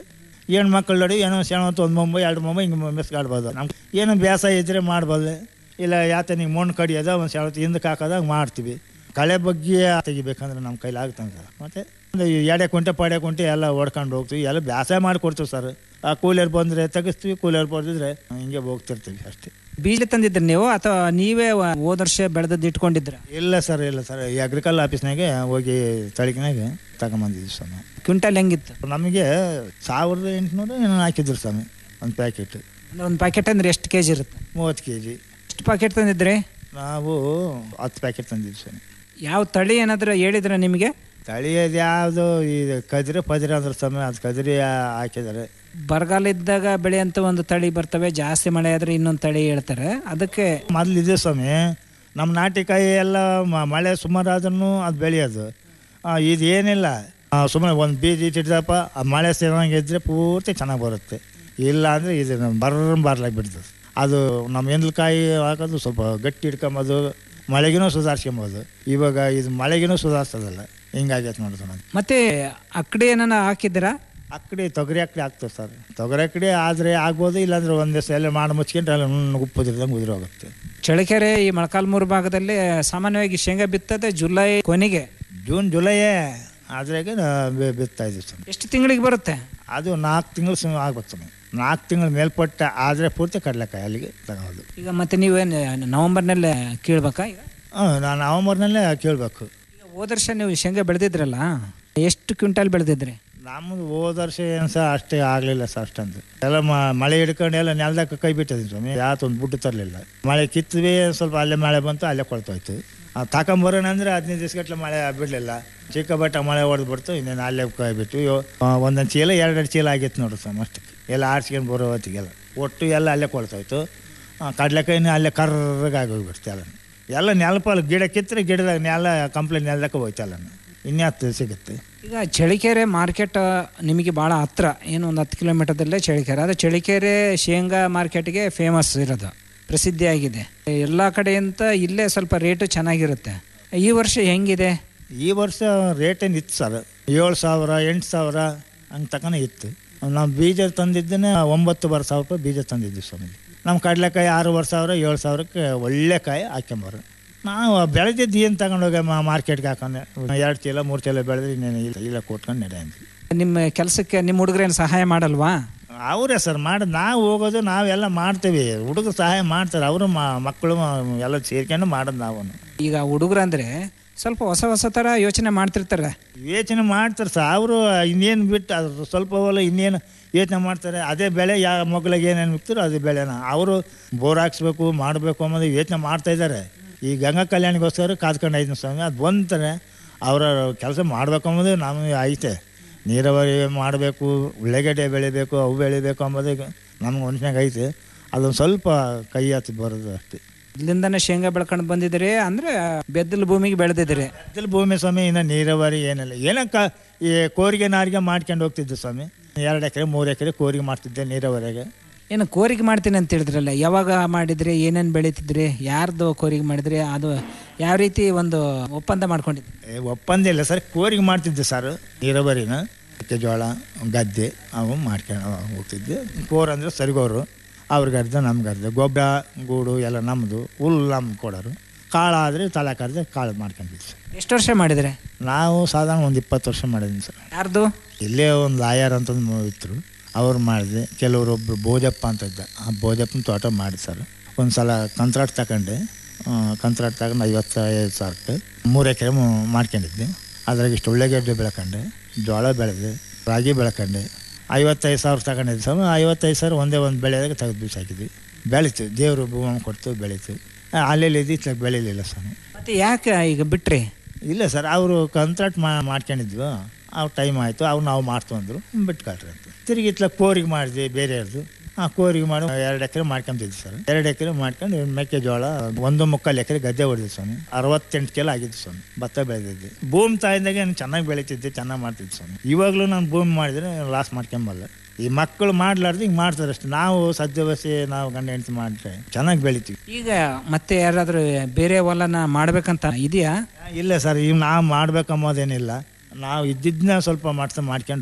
ಹೆಣ್ಣು ಮಕ್ಕಳು ನೋಡಿ ಏನೋ ಸೆಣವತ್ತು ಒಂದು ಮೊಂಬೈ ಎರಡು ಮೊಂಬೈ ಹಿಂಗೆ ಮೆಸ್ಗಾಡ್ಬೋದು ನಮ್ಗೆ ಏನೋ ಬೇಸಾಯ ಇದ್ದರೆ ಮಾಡ್ಬೋದು ಇಲ್ಲ ಯಾತ ನೀವು ಮಣ್ಣು ಕಡಿಯೋದ ಒಂದು ಸೆಣವತ್ತು ಹಿಂದಕ್ಕೆ ಹಾಕೋದಾಗ ಮಾಡ್ತೀವಿ ಕಳೆ ಬಗ್ಗೆ ತೆಗಿಬೇಕಂದ್ರೆ ನಮ್ಮ ಕೈಲಿ ಆಗ್ತಾನೆ ಸರ್ ಮತ್ತು ಒಂದು ಎಡೆ ಕುಂಟೆ ಪಡೆ ಕುಂಟೆ ಎಲ್ಲ ಹೊಡ್ಕೊಂಡು ಹೋಗ್ತೀವಿ ಎಲ್ಲ ಬೇಸಾಯ ಮಾಡಿಕೊಡ್ತೀವಿ ಸರ್ ಆ ಕೂಲಿಯರ್ ಬಂದರೆ ತೆಗಿಸ್ತೀವಿ ಕೂಲಿಯರ್ ಬಂದಿದ್ರೆ ಹಿಂಗೆ ಹೋಗ್ತಿರ್ತೀವಿ ಅಷ್ಟೇ ಬೀಜ ತಂದಿದ್ರಿ ನೀವು ಅಥವಾ ನೀವೇ ವ- ಹೋದ ವರ್ಷ ಬೆಳೆದದ್ದು ಇಟ್ಕೊಂಡಿದ್ರ ಇಲ್ಲ ಸರ್ ಇಲ್ಲ ಸರ್ ಈ ಅಗ್ರಿಕಲ್ ಆಫೀಸ್ನಾಗೆ ಹೋಗಿ ತಳಿಕಿನಾಗೆ ತಗೊಂಬಂದಿದ್ವಿ ಸ್ವಾಮಿ ಕ್ವಿಂಟಲ್ ಹೆಂಗಿತ್ತು ನಮಗೆ ಸಾವಿರದ ಎಂಟುನೂರು ಏನೋ ಹಾಕಿದ್ರು ಸ್ವಾಮಿ ಒಂದು ಪ್ಯಾಕೆಟ್ ಅಂದ್ರೆ ಒಂದು ಪ್ಯಾಕೆಟ್ ಅಂದ್ರೆ ಎಷ್ಟು ಕೆಜಿ ಇರುತ್ತೆ ಮೂವತ್ತು ಕೆ ಜಿ ಎಷ್ಟು ಪ್ಯಾಕೆಟ್ ತಂದಿದ್ರಿ ನಾವು ಹತ್ತು ಪ್ಯಾಕೆಟ್ ತಂದಿದ್ವಿ ಸ್ವಾಮಿ ಯಾವ ತಳಿ ಏನಾದರೂ ಹೇಳಿದ್ರ ನಿಮಗೆ ತಳಿಯೋದು ಯಾವುದು ಈ ಕದಿರೆ ಪದಿರೆ ಅಂದ್ರೆ ಸ್ವಾಮಿ ಅದು ಕದಿರಿ ಹಾಕಿದ್ದಾರೆ ಬರಗಾಲ ಇದ್ದಾಗ ಬೆಳೆಯಂತ ಒಂದು ತಳಿ ಬರ್ತವೆ ಜಾಸ್ತಿ ಮಳೆ ಆದ್ರೆ ಇನ್ನೊಂದು ತಳಿ ಹೇಳ್ತಾರೆ ಅದಕ್ಕೆ ಮೊದಲು ಇದೆ ಸ್ವಾಮಿ ನಮ್ಮ ನಾಟಿಕಾಯಿ ಎಲ್ಲ ಮ- ಮಳೆ ಸುಮಾರು ಆದ್ರೂ ಅದು ಬೆಳೆಯೋದು ಆ, ಇದು ಏನಿಲ್ಲ ಸುಮ್ಮನೆ ಒಂದು ಬೀಜ ಇಟ್ಟಿದ್ದಪ್ಪ ಆ ಮಳೆ ಚೆನ್ನಾಗಿದ್ರೆ ಪೂರ್ತಿ ಚೆನ್ನಾಗಿ ಬರುತ್ತೆ ಇಲ್ಲ ಅಂದರೆ ಇದು ಬರ್ರ ಬರ್ಲಾಗಿ ಬಿಡ್ತದೆ ಅದು ನಮ್ಮ ಎಂದ್ಲಕಾಯಿ ಹಾಕೋದು ಸ್ವಲ್ಪ ಗಟ್ಟಿ ಹಿಡ್ಕೊಂಬೋದು ಮಳೆಗಿನೂ ಸುಧಾರಿಸ್ಕೊಂಬೋದು ಇವಾಗ ಇದು ಮಳೆಗಿನೂ ಸುಧಾರಿಸೋದಲ್ಲ ಹಿಂಗಾಗೈತೆ ನೋಡಿ ಸ್ವಾಮಿ ಮತ್ತೆ ಅಕ್ಕಡಿ ಏನಾನ ಹಾಕಿದ್ದೀರಾ ಅಕ್ಕಡಿ ತೊಗರಿ ಅಕ್ಕಡಿ ಆಗ್ತದೆ ಸರ್ ತೊಗರಿ ಅಕ್ಕಡಿ ಆದರೆ ಆಗ್ಬೋದು ಇಲ್ಲಾಂದ್ರೆ ಒಂದು ದಿವಸ ಎಲ್ಲ ಮಾಡಿ ಮುಚ್ಕೊಂಡ್ರೆ ಎಲ್ಲ ನುಣ್ಣಗೆ ಉಪ್ಪುದಿರ್ದಂಗೆ ಉದುರಿ ಹೋಗುತ್ತೆ ಚಳ್ಳಕೆರೆ ಈ ಮೊಳಕಾಲ್ಮೂರು ಭಾಗದಲ್ಲಿ ಸಾಮಾನ್ಯವಾಗಿ ಶೇಂಗಾ ಬಿತ್ತದೆ ಜುಲೈ ಕೊನೆಗೆ ಜೂನ್ ಜುಲೈಯೇ ಆದ್ರಾಗೆ ಬಿತ್ತಾ ಇದ್ದೀವಿ ಸ್ವಾಮಿ ಎಷ್ಟು ತಿಂಗಳಿಗೆ ಬರುತ್ತೆ ಅದು ನಾಲ್ಕು ತಿಂಗಳು ಸುಮ್ಮನೆ ಆಗ್ಬೇಕು ಸ್ವಾಮಿ ನಾಲ್ಕು ತಿಂಗಳು ಮೇಲ್ಪಟ್ಟ ಆದರೆ ಪೂರ್ತಿ ಕಡಲೆಕಾಯಿ ಅಲ್ಲಿಗೆ ತಗೊಳ್ಳೋದು ಈಗ ಮತ್ತೆ ನೀವೇನು ನವೆಂಬರ್ನಲ್ಲೇ ಕೀಳ್ಬೇಕಾ ಈಗ ಹಾಂ ನಾನು ನವಂಬರ್ನಲ್ಲೇ ಕೇಳಬೇಕು ಈಗ ಹೋದ ವರ್ಷ ನೀವು ಶೇಂಗಾ ಬೆಳೆದಿದ್ರಲ್ಲ ಎಷ್ಟು ಕ್ವಿಂಟಲ್ ಬೆಳೆದಿದ್ರಿ ನಮ್ಮದು ಹೋದ ವರ್ಷ ಏನು ಸಹ ಅಷ್ಟೇ ಆಗಲಿಲ್ಲ ಸರ್ ಅಷ್ಟೊಂದು ಎಲ್ಲ ಮ- ಮಳೆ ಹಿಡ್ಕೊಂಡು ಎಲ್ಲ ನೆಲದಾಗ ಕೈ ಬಿಟ್ಟಿದ್ವಿ ಸ್ವಾಮಿ ಯಾವತ್ತೊಂದು ಬುಡ್ಡು ತರಲಿಲ್ಲ ಮಳೆ ಕಿತ್ವಿ ಸ್ವಲ್ಪ ಅಲ್ಲೇ ಮಳೆ ಬಂತು ಅಲ್ಲೇ ಕೊಳ್ತೋಯ್ತು ಆ ತಗೊಂಬರೋಣ ಅಂದರೆ ಹದಿನೈದು ದಿವಸಗಟ್ಲೆ ಮಳೆ ಬಿಡಲಿಲ್ಲ ಚಿಕ್ಕ ಬಟ್ಟ ಮಳೆ ಹೊಡೆದು ಬಿಡ್ತು ಇನ್ನೇನು ಅಲ್ಲೇ ಕೈ ಬಿಟ್ಟು ಇವ್- ಆ, ಒಂದೊಂದು ಚೀಲ ಎರಡೆರಡು ಚೀಲ ಆಗಿತ್ತು ನೋಡ್ರಿ ಸ್ವಾಮಿ ಅಷ್ಟೇ ಎಲ್ಲ ಆಡ್ಸ್ಕೊಂಡು ಬರೋ ಹೊತ್ತಿಗೆಲ್ಲ ಒಟ್ಟು ಎಲ್ಲ ಅಲ್ಲೇ ಕೊಳ್ತೋಯ್ತು ಆ, ಕಡ್ಲೆಕಾಯಿನೂ ಅಲ್ಲೇ ಕರ್ರಗಾಗಿ ಹೋಗ್ಬಿಡ್ತು ಎಲ್ಲ ಎಲ್ಲ ನೆಲಪಲ್ಲ ಗಿಡ ಕಿತ್ತರೆ ಗಿಡದಾಗ ನೆಲ ಕಂಪ್ಲೇಂಟ್ ನೆಲದಕ್ಕೆ ಹೋಯ್ತು ಎಲ್ಲ ಇನ್ಯಾತ್ತು ಸಿಗುತ್ತೆ ಈಗ ಚಳಿಕೆರೆ ಮಾರ್ಕೆಟ್ ನಿಮಗೆ ಭಾಳ ಹತ್ರ ಏನು ಒಂದು ಹತ್ತು ಕಿಲೋಮೀಟರ್ದಲ್ಲೇ ಚಳಿಕೆರೆ ಅದು ಚಳಿಕೆರೆ ಶೇಂಗಾ ಮಾರ್ಕೆಟ್ಗೆ ಫೇಮಸ್ ಇರೋದು ಪ್ರಸಿದ್ಧಿಯಾಗಿದೆ ಎಲ್ಲ ಕಡೆಯಿಂದ ಇಲ್ಲೇ ಸ್ವಲ್ಪ ರೇಟು ಚೆನ್ನಾಗಿರುತ್ತೆ ಈ ವರ್ಷ ಹೆಂಗಿದೆ ಈ ವರ್ಷ ರೇಟ್ ಏನು ಇತ್ತು ಸರ್ ಏಳು ಸಾವಿರ ಎಂಟು ಸಾವಿರ ಹಂಗೆ ತಕನೇ ಇತ್ತು ನಾವು ಬೀಜ ತಂದಿದ್ದೇನೆ ಒಂಬತ್ತುವರೆ ಸಾವಿರ ರೂಪಾಯಿ ಬೀಜ ತಂದಿದ್ವಿ ಸ್ವಾಮಿ ನಮ್ಮ ಕಡಲೆಕಾಯಿ ಆರೂವರೆ ಸಾವಿರ ಏಳು ಸಾವಿರಕ್ಕೆ ಒಳ್ಳೆ ಕಾಯಿ ಹಾಕ್ಕೊಂಬರು ನಾವು ಬೆಳೆದಿದ್ದು ಏನು ತಗೊಂಡೋಗಿ ಮಾರ್ಕೆಟ್ಗೆ ಹಾಕೊಂಡು ಎರಡು ಚೀಲ ಮೂರು ಚೀಲ ಬೆಳೆದ್ರೆ ಇನ್ನೇನು ಇಲ್ಲ ಇಲ್ಲ ಕೊಟ್ಕೊಂಡು ನಡೆ ಅಂದ್ವಿ ನಿಮ್ಮ ಕೆಲಸಕ್ಕೆ ನಿಮ್ಮ ಹುಡುಗರೇನು ಸಹಾಯ ಮಾಡಲ್ವಾ ಅವರೇ ಸರ್ ಮಾಡೋದು ನಾವು ಹೋಗೋದು ನಾವೆಲ್ಲ ಮಾಡ್ತೀವಿ ಹುಡುಗರು ಸಹಾಯ ಮಾಡ್ತಾರೆ ಅವರು ಮಕ್ಕಳು ಎಲ್ಲ ಸೇರ್ಕೊಂಡು ಮಾಡೋದು ನಾವು ಈಗ ಹುಡುಗರಂದ್ರೆ ಸ್ವಲ್ಪ ಹೊಸ ಹೊಸ ಥರ ಯೋಚನೆ ಮಾಡ್ತಿರ್ತಾರೆ ಯೋಚನೆ ಮಾಡ್ತಾರೆ ಸರ್ ಅವರು ಇನ್ನೇನು ಬಿಟ್ಟು ಅದು ಸ್ವಲ್ಪ ಹೊಲ ಇನ್ನೇನು ಯೋಚನೆ ಮಾಡ್ತಾರೆ ಅದೇ ಬೆಳೆ ಯಾವ ಮಗಳಿಗೆ ಏನೇನು ಬಿಡ್ತಾರೋ ಅದೇ ಬೆಳೆನ ಅವರು ಬೋರ್ ಹಾಕ್ಸ್ಬೇಕು ಮಾಡಬೇಕು ಅನ್ನೋದು ಯೋಚನೆ ಮಾಡ್ತಾ ಇದ್ದಾರೆ ಈ ಗಂಗಾ ಕಲ್ಯಾಣಿಗೋಸ್ಕರ ಕಾದ್ಕೊಂಡು ಐದು ಸ್ವಾಮಿ ಅದು ಬಂತಾರೆ ಅವರ ಕೆಲಸ ಮಾಡಬೇಕು ಅನ್ನೋದು ನಮಗೆ ಐತೆ ನೀರಾವರಿ ಮಾಡಬೇಕು ಉಳ್ಳಾಗಡ್ಡೆ ಬೆಳಿಬೇಕು ಅವು ಬೆಳಿಬೇಕು ಅಂಬೋದು ನಮ್ಗೆ ಮನುಷ್ಯನಾಗ ಐತೆ ಅದೊಂದು ಸ್ವಲ್ಪ ಕೈ ಹತ್ತಿ ಬರೋದು ಅಷ್ಟೇ ಇಲ್ಲಿಂದನೇ ಶೇಂಗಾ ಬೆಳ್ಕೊಂಡು ಬಂದಿದ್ದೀರಿ ಅಂದ್ರೆ ಬೆದ್ದಲು ಭೂಮಿಗೆ ಬೆಳೆದಿದ್ದೀರಿ ಬೆದ್ದಲು ಭೂಮಿ ಸ್ವಾಮಿ ಇನ್ನು ನೀರಾವರಿ ಏನಿಲ್ಲ ಏನಕ್ಕ ಈ ಕೋರಿಗೆ ನಾರಿಗೆ ಮಾಡ್ಕೊಂಡು ಹೋಗ್ತಿದ್ದೆ ಸ್ವಾಮಿ ಎರಡು ಎಕರೆ ಮೂರು ಎಕರೆ ಕೋರಿಗೆ ಮಾಡ್ತಿದ್ದೆ ನೀರಾವರಿಗೆ ಏನು ಕೋರಿಗೆ ಮಾಡ್ತೀನಿ ಅಂತ ಹೇಳಿದ್ರಲ್ಲ ಯಾವಾಗ ಮಾಡಿದ್ರಿ ಏನೇನು ಬೆಳೀತಿದ್ರಿ ಯಾರ್ದು ಕೋರಿಗೆ ಮಾಡಿದ್ರಿ ಅದು ಯಾವ ರೀತಿ ಒಂದು ಒಪ್ಪಂದ ಮಾಡ್ಕೊಂಡಿದ್ರಿ ಏ, ಒಪ್ಪಂದ ಇಲ್ಲ ಸರ್ ಕೋರಿಗೆ ಮಾಡ್ತಿದ್ದೆ ಸರ್ ನೀರಾವರಿನ ಮೆಕ್ಕೆಜೋಳ ಗದ್ದೆ ಅವು ಮಾಡ್ಕೊಂಡು ಹೋಗ್ತಿದ್ದೆ ಕೋರ್ ಅಂದರೆ ಸರಿಗೋರು ಅವ್ರಿಗೆ ಅರ್ಧ ನಮ್ಗೆ ಅರ್ಧ ಗೊಬ್ಬರ ಗೂಡು ಎಲ್ಲ ನಮ್ಮದು ಹುಲ್ಲು ನಮ್ಗೆ ಕೊಡೋರು ಕಾಳು ಆದರೆ ತಲೆ ಕರೆದು ಕಾಳು ಮಾಡ್ಕೊಂಡಿದ್ದೆ ಸರ್ ಎಷ್ಟು ವರ್ಷ ಮಾಡಿದ್ರೆ ನಾವು ಸಾಧಾರಣ ಒಂದು ಇಪ್ಪತ್ತು ವರ್ಷ ಮಾಡಿದ್ದೀನಿ ಸರ್ ಯಾರ್ದು ಇಲ್ಲೇ ಒಂದು ಲಾಯರ್ ಅಂತ ಒಂದು ಇದ್ರು ಅವ್ರು ಮಾಡಿದೆ ಕೆಲವರು ಒಬ್ಬರು ಬೋಜಪ್ಪ ಅಂತ ಇದ್ದ ಆ ಬೋಜಪ್ಪನ ತೋಟ ಮಾಡಿ ಸರ್ ಒಂದು ಸಲ ಕಂತ್ರಾಟ್ ತಗೊಂಡೆ ಕಂತ್ರಾಟ್ ತಗೊಂಡು ಐವತ್ತೈದು ಸಾವಿರಕ್ಕೆ ಮೂರು ಎಕರೆ ಮಾಡ್ಕೊಂಡಿದ್ದೆ ಅದ್ರಾಗ ಇಷ್ಟು ಉಳ್ಳಾಗಡ್ಡೆ ಬೆಳ್ಕೊಂಡೆ ಜೋಳ ಬೆಳೆದೆ ರಾಗಿ ಬೆಳ್ಕೊಂಡೆ ಐವತ್ತೈದು ಸಾವಿರ ತಗೊಂಡಿದ್ದೆ ಸರ್ ಐವತ್ತೈದು ಸಾವಿರ ಒಂದೇ ಒಂದು ಬೆಳೆದಾಗ ತೆಗೆದು ಬೀಸಾಕಿದ್ವಿ ಬೆಳೀತು ದೇವರು ಭೂಮಿ ಕೊಡ್ತು ಬೆಳೀತು ಅಲ್ಲೆಲ್ಲಿ ಇದ್ದಿತ್ತು ಬೆಳೀಲಿಲ್ಲ ಸ್ವಾಮಿ ಮತ್ತೆ ಯಾಕೆ ಈಗ ಬಿಟ್ರಿ ಇಲ್ಲ ಸರ್ ಅವರು ಕಂತ್ರಾಟ್ ಮಾ ಮಾಡ್ಕೊಂಡಿದ್ವು ಅವ್ರು ಟೈಮ್ ಆಯಿತು ಅವ್ರು ನಾವು ಮಾಡ್ತು ಅಂದರು ಬಿಟ್ಕೊಳ್ರಿ ಅಂತ ತಿರುಗಿ ಇತ್ಲ ಕೋರಿಗೆ ಮಾಡಿದ್ವಿ ಬೇರೆಯವ್ರದ್ದು ಆ ಕೋರಿಗೆ ಮಾಡಿ ಎರಡು ಎಕರೆ ಮಾಡ್ಕೊಂತಿದ್ವಿ ಸರ್ ಎರಡು ಎಕರೆ ಮಾಡ್ಕೊಂಡು ಮೆಕ್ಕೆಜೋಳ ಒಂದು ಮುಕ್ಕಾಲು ಎಕರೆ ಗದ್ದೆ ಹೊಡೆದಿದ್ದು ಸ್ವಾಮಿ ಅರವತ್ತೆಂಟು ಕೆಲ ಆಗಿದ್ದು ಸ್ವಾಮಿ ಭತ್ತ ಬೆಳೆದಿದ್ದೆ ಭೂಮಿ ತಾಯಿಂದಾಗೆ ನಾನು ಚೆನ್ನಾಗಿ ಬೆಳೀತಿದ್ದೆ ಚೆನ್ನಾಗಿ ಮಾಡ್ತಿದ್ದೆ ಸ್ವಾಮಿ ಇವಾಗಲೂ ನಾನು ಭೂಮಿ ಮಾಡಿದ್ರೆ ಲಾಸ್ ಮಾಡ್ಕೊಂಬಲ್ಲ ಈ ಮಕ್ಕಳು ಮಾಡ್ಲಾರ್ದು ಹಿಂಗೆ ಮಾಡ್ತಾರೆ ಅಷ್ಟೇ ನಾವು ಸದ್ಯವಸಿ ನಾವು ಗಂಡ ಹೆಂಡತಿ ಮಾಡಿದ್ರೆ ಚೆನ್ನಾಗಿ ಬೆಳಿತೀವಿ ಈಗ ಮತ್ತೆ ಯಾರಾದ್ರೂ ಬೇರೆ ಹೊಲನ ಮಾಡ್ಬೇಕಂತ ಇದೆಯಾ ಇಲ್ಲ ಸರ್ ಇವ್ ನಾವು ಮಾಡ್ಬೇಕಂಬೋದೇನಿಲ್ಲ ನಾವು ಇದ್ದಿದ್ದನ್ನ ಸ್ವಲ್ಪ ಮಾಡ್ತಾ ಮಾಡ್ಕೊಂಡು